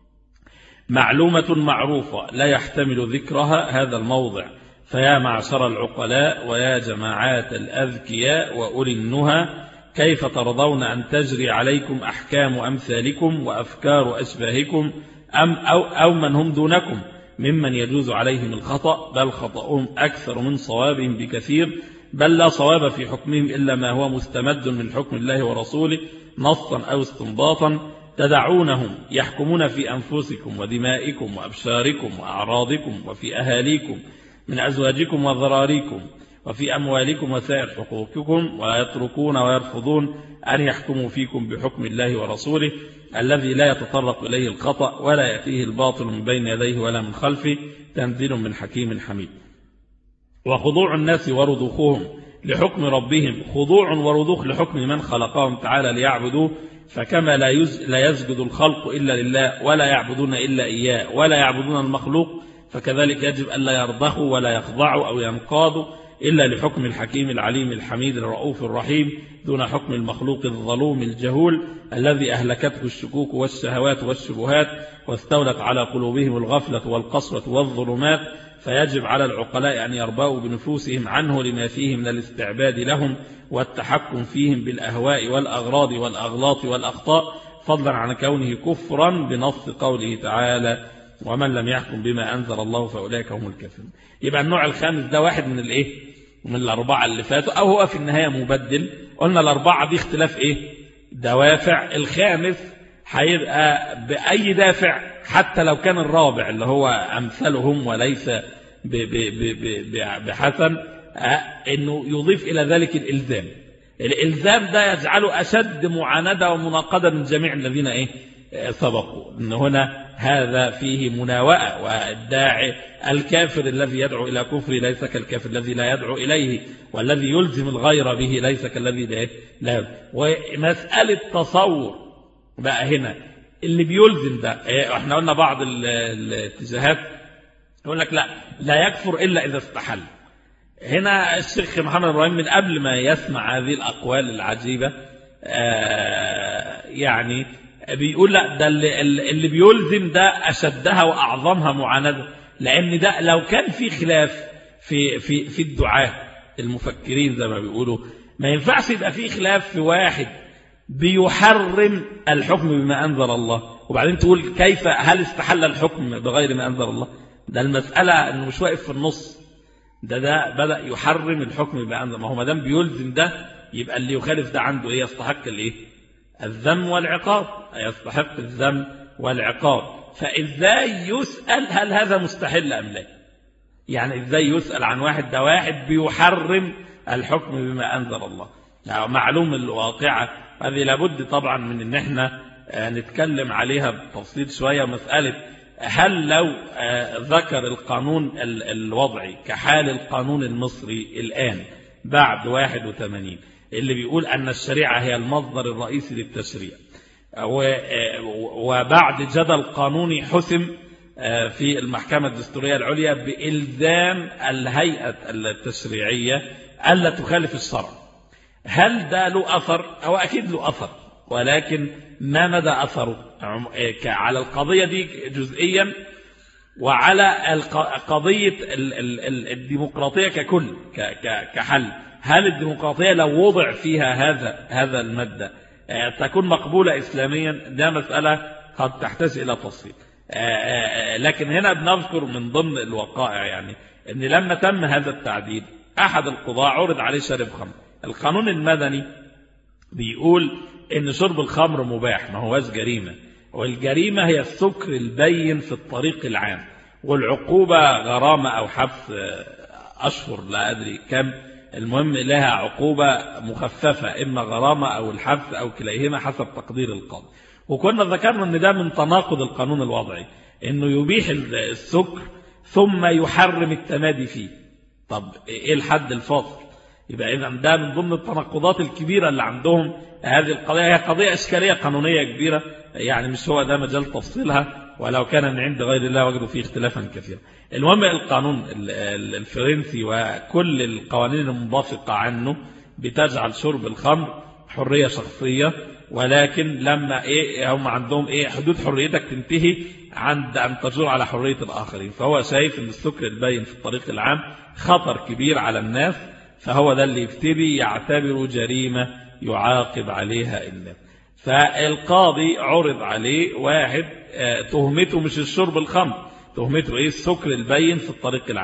معلومة معروفة لا يحتمل ذكرها هذا الموضع فيا معشر العقلاء ويا جماعات الأذكياء وأولي النهى كيف ترضون أن تجري عليكم أحكام أمثالكم وأفكار أشباهكم أم أو, أو من هم دونكم ممن يجوز عليهم الخطأ بل خطأهم أكثر من صوابهم بكثير بل لا صواب في حكمهم إلا ما هو مستمد من حكم الله ورسوله نصا أو استنباطا تدعونهم يحكمون في أنفسكم ودمائكم وأبشاركم وأعراضكم وفي أهاليكم من أزواجكم وذراريكم وفي أموالكم وسائر حقوقكم ويتركون ويرفضون أن يحكموا فيكم بحكم الله ورسوله الذي لا يتطرق إليه الخطأ ولا يأتيه الباطل من بين يديه ولا من خلفه تنزيل من حكيم حميد وخضوع الناس ورضوخهم لحكم ربهم خضوع ورضوخ لحكم من خلقهم تعالى ليعبدوه فكما لا, لا يسجد الخلق إلا لله ولا يعبدون إلا إياه ولا يعبدون المخلوق فكذلك يجب أن لا يرضخوا ولا يخضعوا أو ينقادوا إلا لحكم الحكيم العليم الحميد الرؤوف الرحيم دون حكم المخلوق الظلوم الجهول الذي أهلكته الشكوك والشهوات والشبهات واستولت على قلوبهم الغفلة والقسوة والظلمات فيجب على العقلاء أن يربأوا بنفوسهم عنه لما فيه من الاستعباد لهم والتحكم فيهم بالأهواء والأغراض والأغلاط والأخطاء فضلا عن كونه كفرا بنص قوله تعالى ومن لم يحكم بما أنزل الله فأولئك هم الكافرون يبقى النوع الخامس ده واحد من الايه من الأربعة اللي فاتوا أو هو في النهاية مبدل قلنا الأربعة دي اختلاف إيه دوافع الخامس هيبقى بأي دافع حتى لو كان الرابع اللي هو أمثلهم وليس بحسن أنه يضيف إلى ذلك الإلزام الإلزام ده يجعله أشد معاندة ومناقضة من جميع الذين إيه سبقوا إن هنا هذا فيه مناوئة والداعي الكافر الذي يدعو إلى كفر ليس كالكافر الذي لا يدعو إليه والذي يلزم الغير به ليس كالذي لا ومسألة تصور بقى هنا اللي بيلزم ده احنا قلنا بعض الاتجاهات يقول لك لا لا يكفر إلا إذا استحل هنا الشيخ محمد إبراهيم من قبل ما يسمع هذه الأقوال العجيبة يعني بيقول لا ده اللي, اللي بيلزم ده أشدها وأعظمها معاندة لأن ده لو كان في خلاف في, في, في الدعاة المفكرين زي ما بيقولوا ما ينفعش يبقى في خلاف في واحد بيحرم الحكم بما أنزل الله وبعدين تقول كيف هل استحل الحكم بغير ما أنزل الله ده المسألة أنه مش واقف في النص ده ده بدأ يحرم الحكم بما أنزل ما هو ما دام بيلزم ده يبقى اللي يخالف ده عنده إيه يستحق الإيه الذم والعقاب يستحق الذم والعقاب فإزاي يسأل هل هذا مستحل أم لا يعني إزاي يسأل عن واحد ده واحد بيحرم الحكم بما أنزل الله يعني معلوم الواقعة هذه لابد طبعا من ان احنا نتكلم عليها بتفصيل شوية مسألة هل لو ذكر القانون الوضعي كحال القانون المصري الآن بعد 81 اللي بيقول أن الشريعة هي المصدر الرئيسي للتشريع وبعد جدل قانوني حسم في المحكمة الدستورية العليا بإلزام الهيئة التشريعية ألا تخالف الشرع هل ده له أثر أو أكيد له أثر ولكن ما مدى أثره على القضية دي جزئيا وعلى قضية الديمقراطية ككل كحل هل الديمقراطية لو وضع فيها هذا هذا المادة تكون مقبولة إسلاميا ده مسألة قد تحتاج إلى تفصيل لكن هنا بنذكر من ضمن الوقائع يعني أن لما تم هذا التعديل أحد القضاء عرض عليه شرب خمر القانون المدني بيقول ان شرب الخمر مباح ما هوش جريمة والجريمة هي السكر البين في الطريق العام والعقوبة غرامة أو حبس أشهر لا أدري كم المهم لها عقوبة مخففة إما غرامة أو الحبس أو كليهما حسب تقدير القاضي وكنا ذكرنا أن ده من تناقض القانون الوضعي أنه يبيح السكر ثم يحرم التمادي فيه طب إيه الحد الفاصل يبقى إذا ده من ضمن التناقضات الكبيرة اللي عندهم هذه القضية هي قضية إشكالية قانونية كبيرة يعني مش هو ده مجال تفصيلها ولو كان من عند غير الله وجدوا فيه اختلافا كثيرا المهم القانون الفرنسي وكل القوانين المنبثقة عنه بتجعل شرب الخمر حرية شخصية ولكن لما ايه هم عندهم ايه حدود حريتك تنتهي عند ان تجور على حرية الاخرين فهو شايف ان السكر البين في الطريق العام خطر كبير على الناس فهو ده اللي يبتدي يعتبره جريمة يعاقب عليها الناس فالقاضي عرض عليه واحد تهمته مش الشرب الخمر تهمته ايه السكر البين في الطريق العام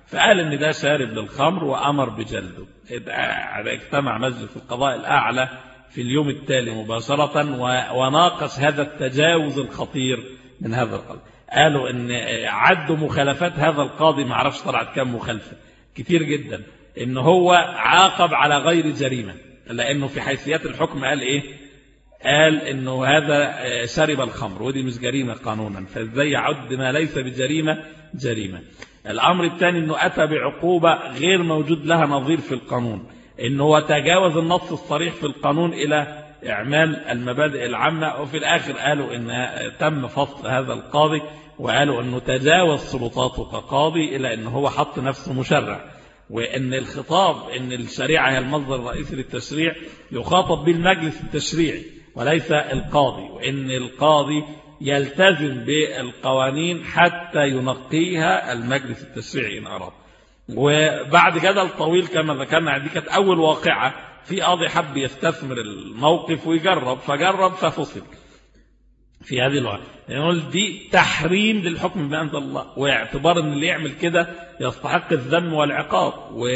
فقال ان ده شارب للخمر وامر بجلده اجتمع مجلس القضاء الاعلى في اليوم التالي مباشرة وناقش هذا التجاوز الخطير من هذا القاضي قالوا ان عدوا مخالفات هذا القاضي ما عرفش طلعت كم مخالفة كتير جدا ان هو عاقب على غير جريمة لانه في حيثيات الحكم قال ايه قال انه هذا شرب الخمر ودي مش جريمة قانونا فازاي يعد ما ليس بجريمة جريمة الامر الثاني انه اتى بعقوبة غير موجود لها نظير في القانون انه هو تجاوز النص الصريح في القانون الى اعمال المبادئ العامة وفي الاخر قالوا ان تم فصل هذا القاضي وقالوا انه تجاوز سلطاته كقاضي الى ان هو حط نفسه مشرع وان الخطاب ان الشريعة هي المصدر الرئيسي للتشريع يخاطب به المجلس التشريعي وليس القاضي وان القاضي يلتزم بالقوانين حتى ينقيها المجلس التشريعي ان اراد وبعد كده الطويل كما ذكرنا دي كانت اول واقعة في قاضي حب يستثمر الموقف ويجرب فجرب ففصل في هذه الوقت نقول دي تحريم للحكم بما انزل الله واعتبار ان اللي يعمل كده يستحق الذم والعقاب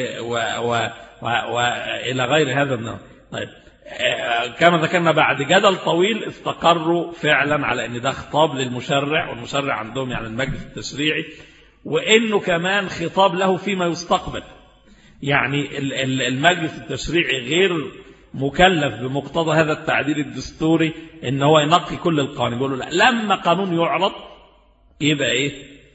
والى غير هذا من طيب كما ذكرنا بعد جدل طويل استقروا فعلا على ان ده خطاب للمشرع والمشرع عندهم يعني المجلس التشريعي وانه كمان خطاب له فيما يستقبل يعني المجلس التشريعي غير مكلف بمقتضى هذا التعديل الدستوري ان هو ينقي كل القوانين بيقولوا لا لما قانون يعرض يبقى ايه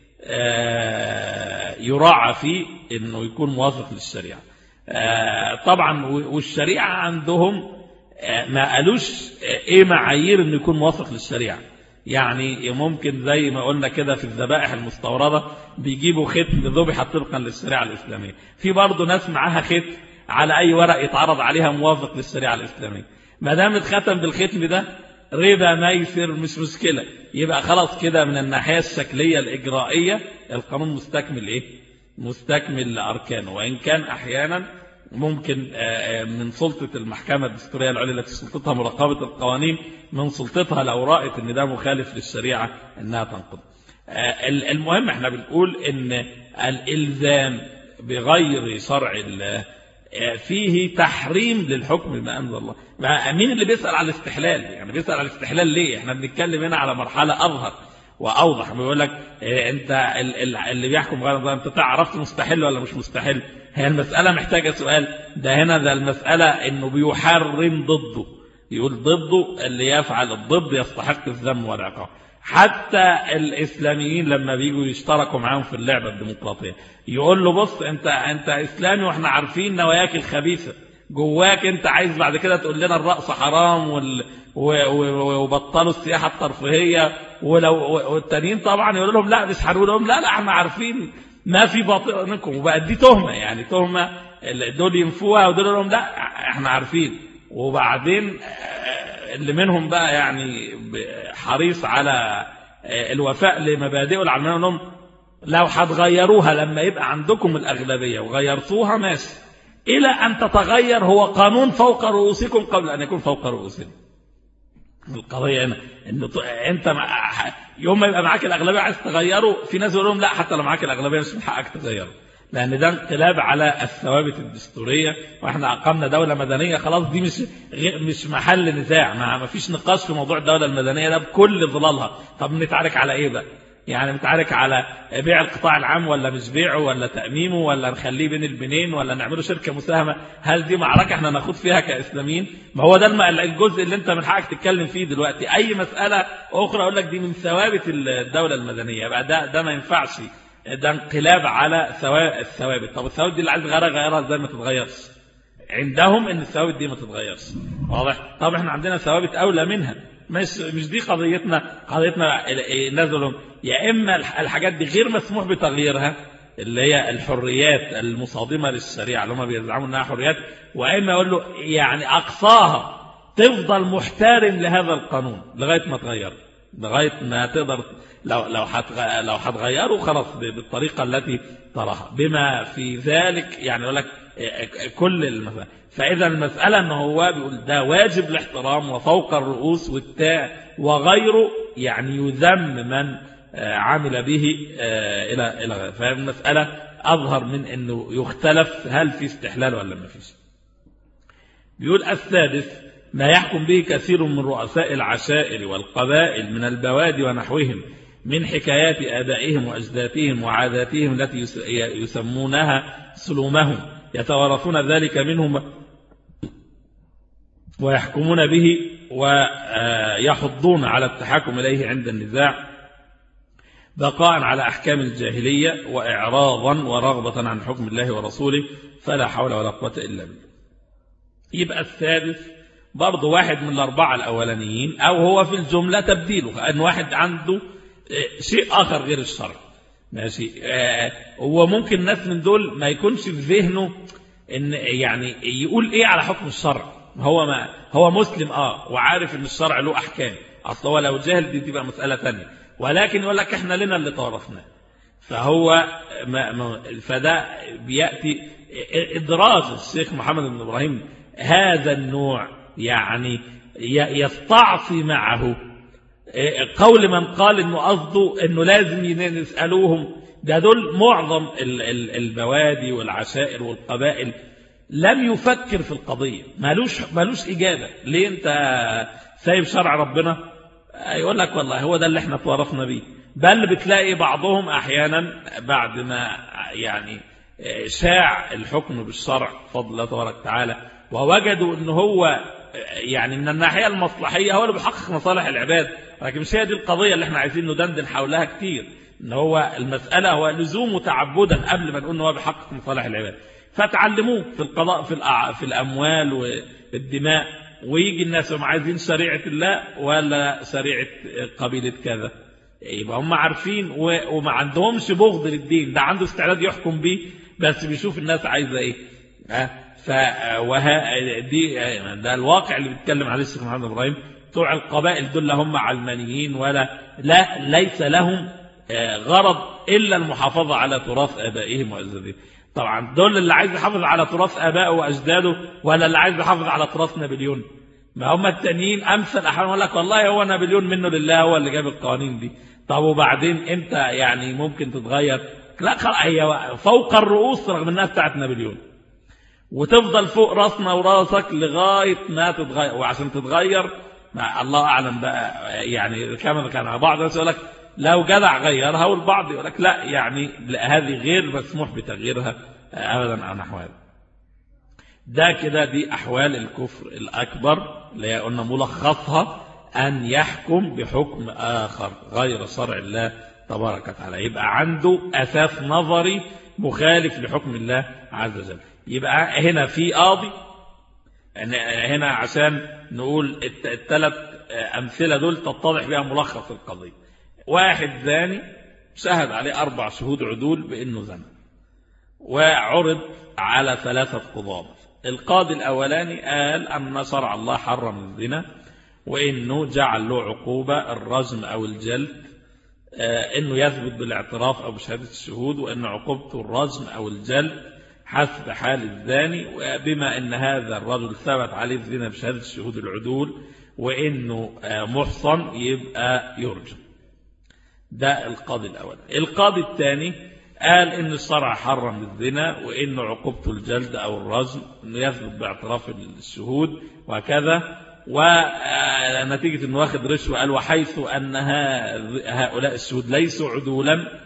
آه يراعى فيه انه يكون موافق للشريعه آه طبعا والشريعه عندهم آه ما قالوش ايه معايير انه يكون موافق للشريعه يعني ممكن زي ما قلنا كده في الذبائح المستوردة بيجيبوا ختم ذبح طبقا للشريعة الإسلامية في برضه ناس معاها ختم على أي ورق يتعرض عليها موافق للشريعة الإسلامية ما دام اتختم بالختم ده ربا ميسر مش مشكلة يبقى خلاص كده من الناحية الشكلية الإجرائية القانون مستكمل إيه مستكمل لأركانه وإن كان أحيانا ممكن من سلطة المحكمة الدستورية العليا التي سلطتها مراقبة القوانين من سلطتها لو رأت ان ده مخالف للشريعة انها تنقض المهم احنا بنقول ان الالزام بغير شرع الله فيه تحريم للحكم بما انزل الله مين اللي بيسأل على الاستحلال يعني بيسأل على الاستحلال ليه احنا بنتكلم هنا على مرحلة اظهر واوضح بيقول لك انت اللي بيحكم غير انت تعرفت مستحل ولا مش مستحل هي المسألة محتاجة سؤال ده هنا ده المسألة انه بيحرم ضده يقول ضده اللي يفعل الضد يستحق الذم والعقاب حتى الإسلاميين لما بيجوا يشتركوا معاهم في اللعبة الديمقراطية يقول له بص انت انت إسلامي واحنا عارفين نواياك الخبيثة جواك انت عايز بعد كده تقول لنا الرقص حرام وال... وبطلوا السياحة الترفيهية ولو والتانيين طبعا يقول لهم لا مش هنقول لهم لا لا احنا عارفين ما في باطل منكم وبقى دي تهمة يعني تهمة دول ينفوها ودول لهم لا احنا عارفين وبعدين اللي منهم بقى يعني حريص على الوفاء لمبادئه العلمانية لهم لو هتغيروها لما يبقى عندكم الأغلبية وغيرتوها ماشي إلى أن تتغير هو قانون فوق رؤوسكم قبل أن يكون فوق رؤوسنا القضية هنا إن أنت يوم ما يبقى معاك الأغلبية عايز تغيره في ناس يقول لهم لا حتى لو معاك الأغلبية مش من حقك تغيره لأن ده انقلاب على الثوابت الدستورية وإحنا أقمنا دولة مدنية خلاص دي مش مش محل نزاع ما فيش نقاش في موضوع الدولة المدنية ده بكل ظلالها طب نتعارك على إيه بقى يعني نتعارك على بيع القطاع العام ولا مش بيعه ولا تأميمه ولا نخليه بين البنين ولا نعمله شركة مساهمة هل دي معركة احنا ناخد فيها كإسلاميين ما هو ده الجزء اللي انت من حقك تتكلم فيه دلوقتي أي مسألة أخرى أقول لك دي من ثوابت الدولة المدنية يبقى ده ده ما ينفعش ده انقلاب على الثوابت طب الثوابت دي اللي عايز غيرها غيرها ازاي ما تتغيرش عندهم ان الثوابت دي ما تتغيرش واضح طب احنا عندنا ثوابت اولى منها مش مش دي قضيتنا قضيتنا نزلوا يا اما الحاجات دي غير مسموح بتغييرها اللي هي الحريات المصادمه للشريعه اللي هم بيزعموا انها حريات واما يقول له يعني اقصاها تفضل محترم لهذا القانون لغايه ما تغير لغايه ما تقدر لو لو حتغ... لو هتغيره خلاص بالطريقه التي تراها بما في ذلك يعني يقول لك كل المسألة فإذا المسألة أنه هو بيقول ده واجب الاحترام وفوق الرؤوس والتاء وغيره يعني يذم من عمل به إلى إلى فالمسألة أظهر من أنه يختلف هل في استحلال ولا ما فيش بيقول السادس ما يحكم به كثير من رؤساء العشائر والقبائل من البوادي ونحوهم من حكايات آبائهم وأجدادهم وعاداتهم التي يسمونها سلومهم يتوارثون ذلك منهم ويحكمون به ويحضون على التحكم إليه عند النزاع بقاء على أحكام الجاهلية وإعراضا ورغبة عن حكم الله ورسوله فلا حول ولا قوة إلا بالله يبقى الثالث برضه واحد من الأربعة الأولانيين أو هو في الجملة تبديله أن واحد عنده شيء آخر غير الشرع ماشي هو ممكن ناس من دول ما يكونش في ذهنه ان يعني يقول ايه على حكم الشرع هو ما هو مسلم اه وعارف ان الشرع له احكام اصل هو لو جهل دي تبقى مساله ثانيه ولكن يقول لك احنا لنا اللي طورثناه فهو ما ما فده بياتي ادراج الشيخ محمد بن ابراهيم هذا النوع يعني يستعصي معه قول من قال انه قصده انه لازم يسالوهم ده دول معظم البوادي والعشائر والقبائل لم يفكر في القضية مالوش, مالوش إجابة ليه أنت سايب شرع ربنا يقول لك والله هو ده اللي احنا تورثنا بيه بل بتلاقي بعضهم أحيانا بعد ما يعني شاع الحكم بالشرع فضل الله تبارك وتعالى ووجدوا ان هو يعني من الناحية المصلحية هو اللي بيحقق مصالح العباد لكن مش هي دي القضية اللي احنا عايزين ندندن حولها كتير ان هو المسألة هو لزوم تعبدا قبل ما نقول ان هو بيحقق مصالح العباد فتعلموه في القضاء في في الأموال والدماء ويجي الناس هم عايزين شريعة الله ولا شريعة قبيلة كذا يبقى هم عارفين وما عندهمش بغض للدين ده عنده استعداد يحكم بيه بس بيشوف الناس عايزة ايه ها ف وها دي ده الواقع اللي بيتكلم عليه الشيخ محمد ابراهيم بتوع القبائل دول هم علمانيين ولا لا ليس لهم غرض الا المحافظه على تراث ابائهم واجدادهم طبعا دول اللي عايز يحافظ على تراث ابائه واجداده ولا اللي عايز يحافظ على تراث نابليون ما هم التانيين امثل احيانا يقول لك والله هو نابليون منه لله هو اللي جاب القوانين دي طب وبعدين انت يعني ممكن تتغير لا خلاص هي فوق الرؤوس رغم انها بتاعت نابليون وتفضل فوق راسنا وراسك لغايه ما تتغير وعشان تتغير ما الله اعلم بقى يعني كما كان بعض الناس يقول لك لو جدع غيرها والبعض يقول لك لا يعني هذه غير مسموح بتغييرها ابدا عن احوال ده كده دي احوال الكفر الاكبر اللي هي قلنا ملخصها ان يحكم بحكم اخر غير شرع الله تبارك وتعالى يبقى عنده اساس نظري مخالف لحكم الله عز وجل يبقى هنا في قاضي هنا عشان نقول الثلاث امثله دول تتضح بها ملخص القضيه واحد زاني شهد عليه أربع شهود عدول بأنه زنى وعرض على ثلاثة قضاة القاضي الأولاني قال أن شرع الله حرم الزنا وإنه جعل له عقوبة الرجم أو الجلد إنه يثبت بالاعتراف أو بشهادة الشهود وإن عقوبته الرجم أو الجلد حسب حال الزاني وبما أن هذا الرجل ثبت عليه الزنا بشهادة الشهود العدول وإنه محصن يبقى يرجم ده القاضي الأول القاضي الثاني قال إن الشرع حرم الزنا وإن عقوبته الجلد أو الرجم إنه يثبت باعتراف الشهود وكذا ونتيجة إنه واخد رشوة قال وحيث أن هؤلاء الشهود ليسوا عدولا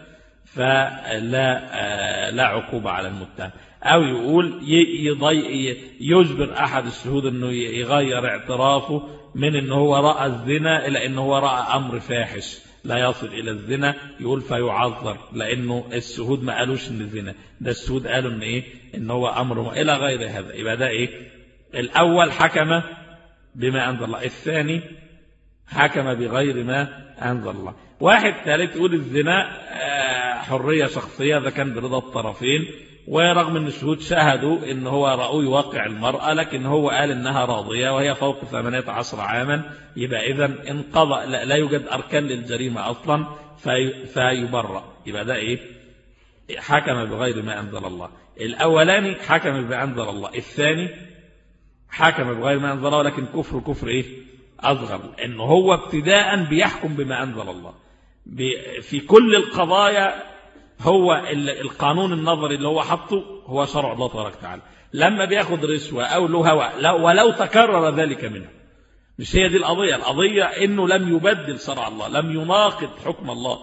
فلا لا عقوبة على المتهم أو يقول يضي يجبر أحد الشهود أنه يغير اعترافه من أنه هو رأى الزنا إلى أنه هو رأى أمر فاحش لا يصل إلى الزنا يقول فيعذر لأنه الشهود ما قالوش إن الزنا ده الشهود قالوا إن إيه إن هو أمر إلى غير هذا يبقى ده إيه الأول حكم بما أنزل الله الثاني حكم بغير ما أنزل الله واحد ثالث يقول الزنا حرية شخصية إذا كان برضا الطرفين ورغم ان الشهود شهدوا ان هو رأوا يوقع المرأة لكن هو قال انها راضية وهي فوق 18 عاما يبقى اذا انقضى لا, لا يوجد اركان للجريمة اصلا في فيبرأ يبقى ده ايه حكم بغير ما انزل الله الاولاني حكم بما انزل الله الثاني حكم بغير ما انزل الله لكن كفر كفر ايه اصغر انه هو ابتداء بيحكم بما انزل الله في كل القضايا هو القانون النظري اللي هو حطه هو شرع الله تبارك وتعالى لما بياخد رشوة أو له هوى ولو تكرر ذلك منه مش هي دي القضية القضية إنه لم يبدل شرع الله لم يناقض حكم الله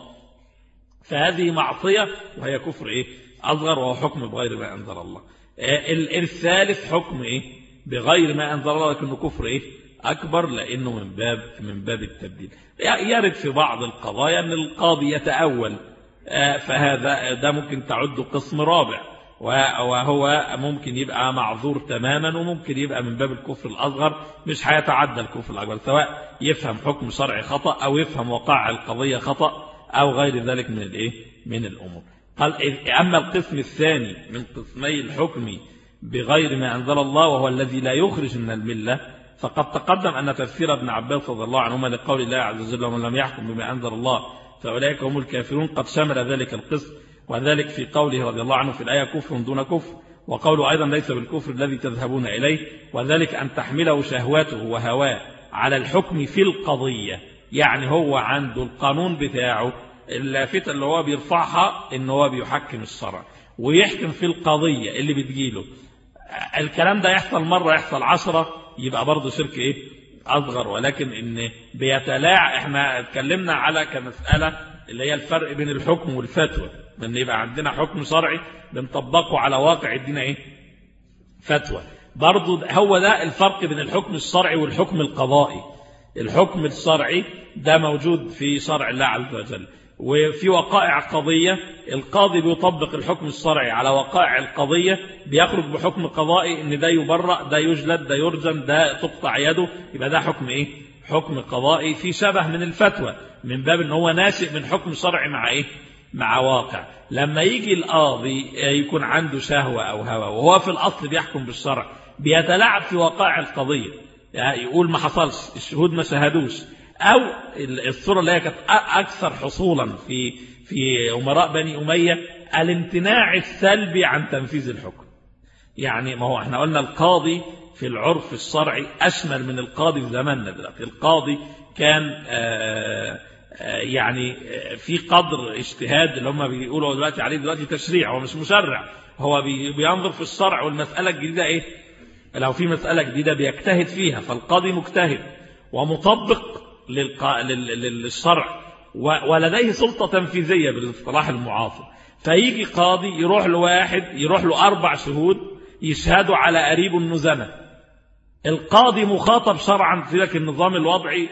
فهذه معصية وهي كفر إيه أصغر وهو حكم بغير ما أنزل الله الثالث حكم إيه بغير ما أنزل الله لكنه كفر إيه أكبر لأنه من باب من باب التبديل يرد في بعض القضايا أن القاضي يتأول فهذا ده ممكن تعد قسم رابع وهو ممكن يبقى معذور تماما وممكن يبقى من باب الكفر الأصغر مش هيتعدى الكفر الأكبر سواء يفهم حكم شرعي خطأ أو يفهم وقع القضية خطأ أو غير ذلك من الإيه من الأمور قال أما القسم الثاني من قسمي الحكم بغير ما أنزل الله وهو الذي لا يخرج من الملة فقد تقدم أن تفسير ابن عباس رضي الله عنهما لقول الله عز وجل ومن لم يحكم بما أنزل الله فأولئك هم الكافرون قد شمل ذلك القسم وذلك في قوله رضي الله عنه في الآية كفر دون كفر وقوله أيضا ليس بالكفر الذي تذهبون إليه وذلك أن تحمله شهواته وهواه على الحكم في القضية يعني هو عنده القانون بتاعه اللافتة اللي هو بيرفعها ان هو بيحكم الشرع ويحكم في القضية اللي بتجيله الكلام ده يحصل مرة يحصل عشرة يبقى برضه شرك ايه اصغر ولكن ان بيتلاع احنا اتكلمنا على كمسألة اللي هي الفرق بين الحكم والفتوى ان يبقى عندنا حكم شرعي بنطبقه على واقع الدين ايه فتوى برضه هو ده الفرق بين الحكم الشرعي والحكم القضائي الحكم الشرعي ده موجود في شرع الله عز وجل وفي وقائع قضية القاضي بيطبق الحكم الشرعي على وقائع القضية بيخرج بحكم قضائي ان ده يبرأ ده يجلد ده يرجم ده تقطع يده يبقى ده حكم ايه حكم قضائي في شبه من الفتوى من باب ان هو ناشئ من حكم شرعي مع ايه مع واقع لما يجي القاضي يكون عنده شهوة او هوى وهو في الاصل بيحكم بالشرع بيتلاعب في وقائع القضية يعني يقول ما حصلش الشهود ما شهدوش أو الصورة اللي هي كانت أكثر حصولا في في أمراء بني أمية الامتناع السلبي عن تنفيذ الحكم يعني ما هو احنا قلنا القاضي في العرف الشرعي أشمل من القاضي في زماننا دلوقتي القاضي كان آآ آآ يعني في قدر اجتهاد اللي هم بيقولوا دلوقتي عليه دلوقتي تشريع هو مش مشرع هو بينظر في الشرع والمسألة الجديدة ايه لو في مسألة جديدة بيجتهد فيها فالقاضي مجتهد ومطبق للشرع ولديه سلطة تنفيذية بالاصطلاح المعاصر فيجي قاضي يروح لواحد يروح له أربع شهود يشهدوا على قريب النزمة القاضي مخاطب شرعا في لك النظام الوضعي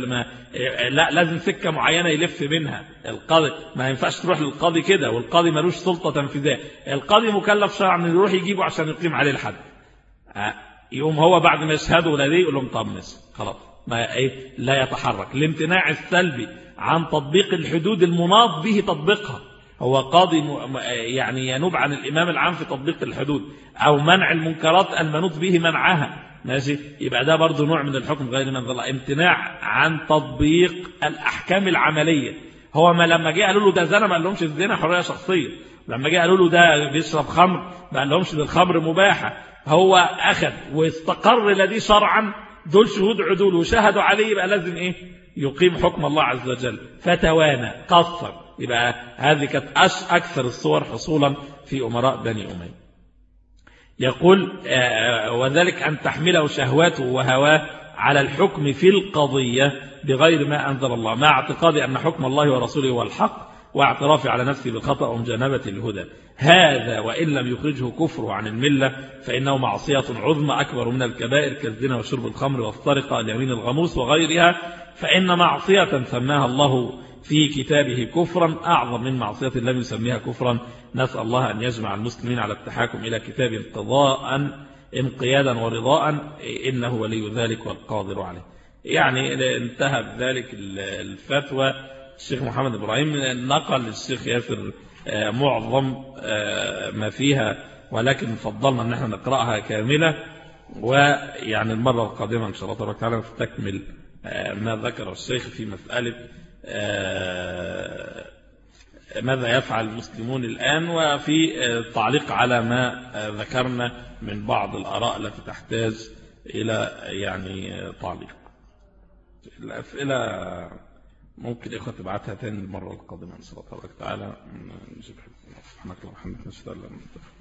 لا لازم سكة معينة يلف منها القاضي ما ينفعش تروح للقاضي كده والقاضي ملوش سلطة تنفيذية القاضي مكلف شرعا يروح يجيبه عشان يقيم عليه الحد يقوم هو بعد ما يشهده لديه يقول لهم طمس خلاص ما ايه لا يتحرك الامتناع السلبي عن تطبيق الحدود المناط به تطبيقها هو قاضي يعني ينوب عن الإمام العام في تطبيق الحدود أو منع المنكرات المنوط به منعها ماشي يبقى ده برضه نوع من الحكم غير من الله امتناع عن تطبيق الأحكام العملية هو ما لما جه قالوا له ده زنا ما قال لهمش الزنا حرية شخصية لما جه قالوا له ده بيشرب خمر ما قال لهمش ده الخمر مباحة هو أخذ واستقر لديه شرعا دول شهود عدول وشهدوا عليه يبقى لازم ايه يقيم حكم الله عز وجل فتوانى قصر يبقى هذه كانت أكثر الصور حصولا في أمراء بني أمية يقول وذلك أن تحمله شهواته وهواه على الحكم في القضية بغير ما أنزل الله مع اعتقاد أن حكم الله ورسوله هو الحق واعترافه على نفسه بالخطأ ومجانبة الهدى هذا وإن لم يخرجه كفره عن الملة فإنه معصية عظمى أكبر من الكبائر كالزنا وشرب الخمر والسرقة اليمين الغموس وغيرها فإن معصية سماها الله في كتابه كفرا أعظم من معصية لم يسميها كفرا نسأل الله أن يجمع المسلمين على التحاكم إلى كتاب انقضاء انقيادا ورضاء إنه ولي ذلك والقادر عليه يعني انتهى بذلك الفتوى الشيخ محمد إبراهيم نقل للشيخ ياسر معظم ما فيها ولكن فضلنا أن احنا نقرأها كاملة ويعني المرة القادمة إن شاء الله تعالى نستكمل ما ذكر الشيخ في مسألة ماذا يفعل المسلمون الآن وفي تعليق على ما ذكرنا من بعض الآراء التي تحتاج إلى يعني تعليق الأسئلة ممكن إخوة تبعتها تاني المرة القادمة إن شاء الله تبارك وتعالى سبحانك اللهم وبحمدك نشهد أن لا إله إلا أنت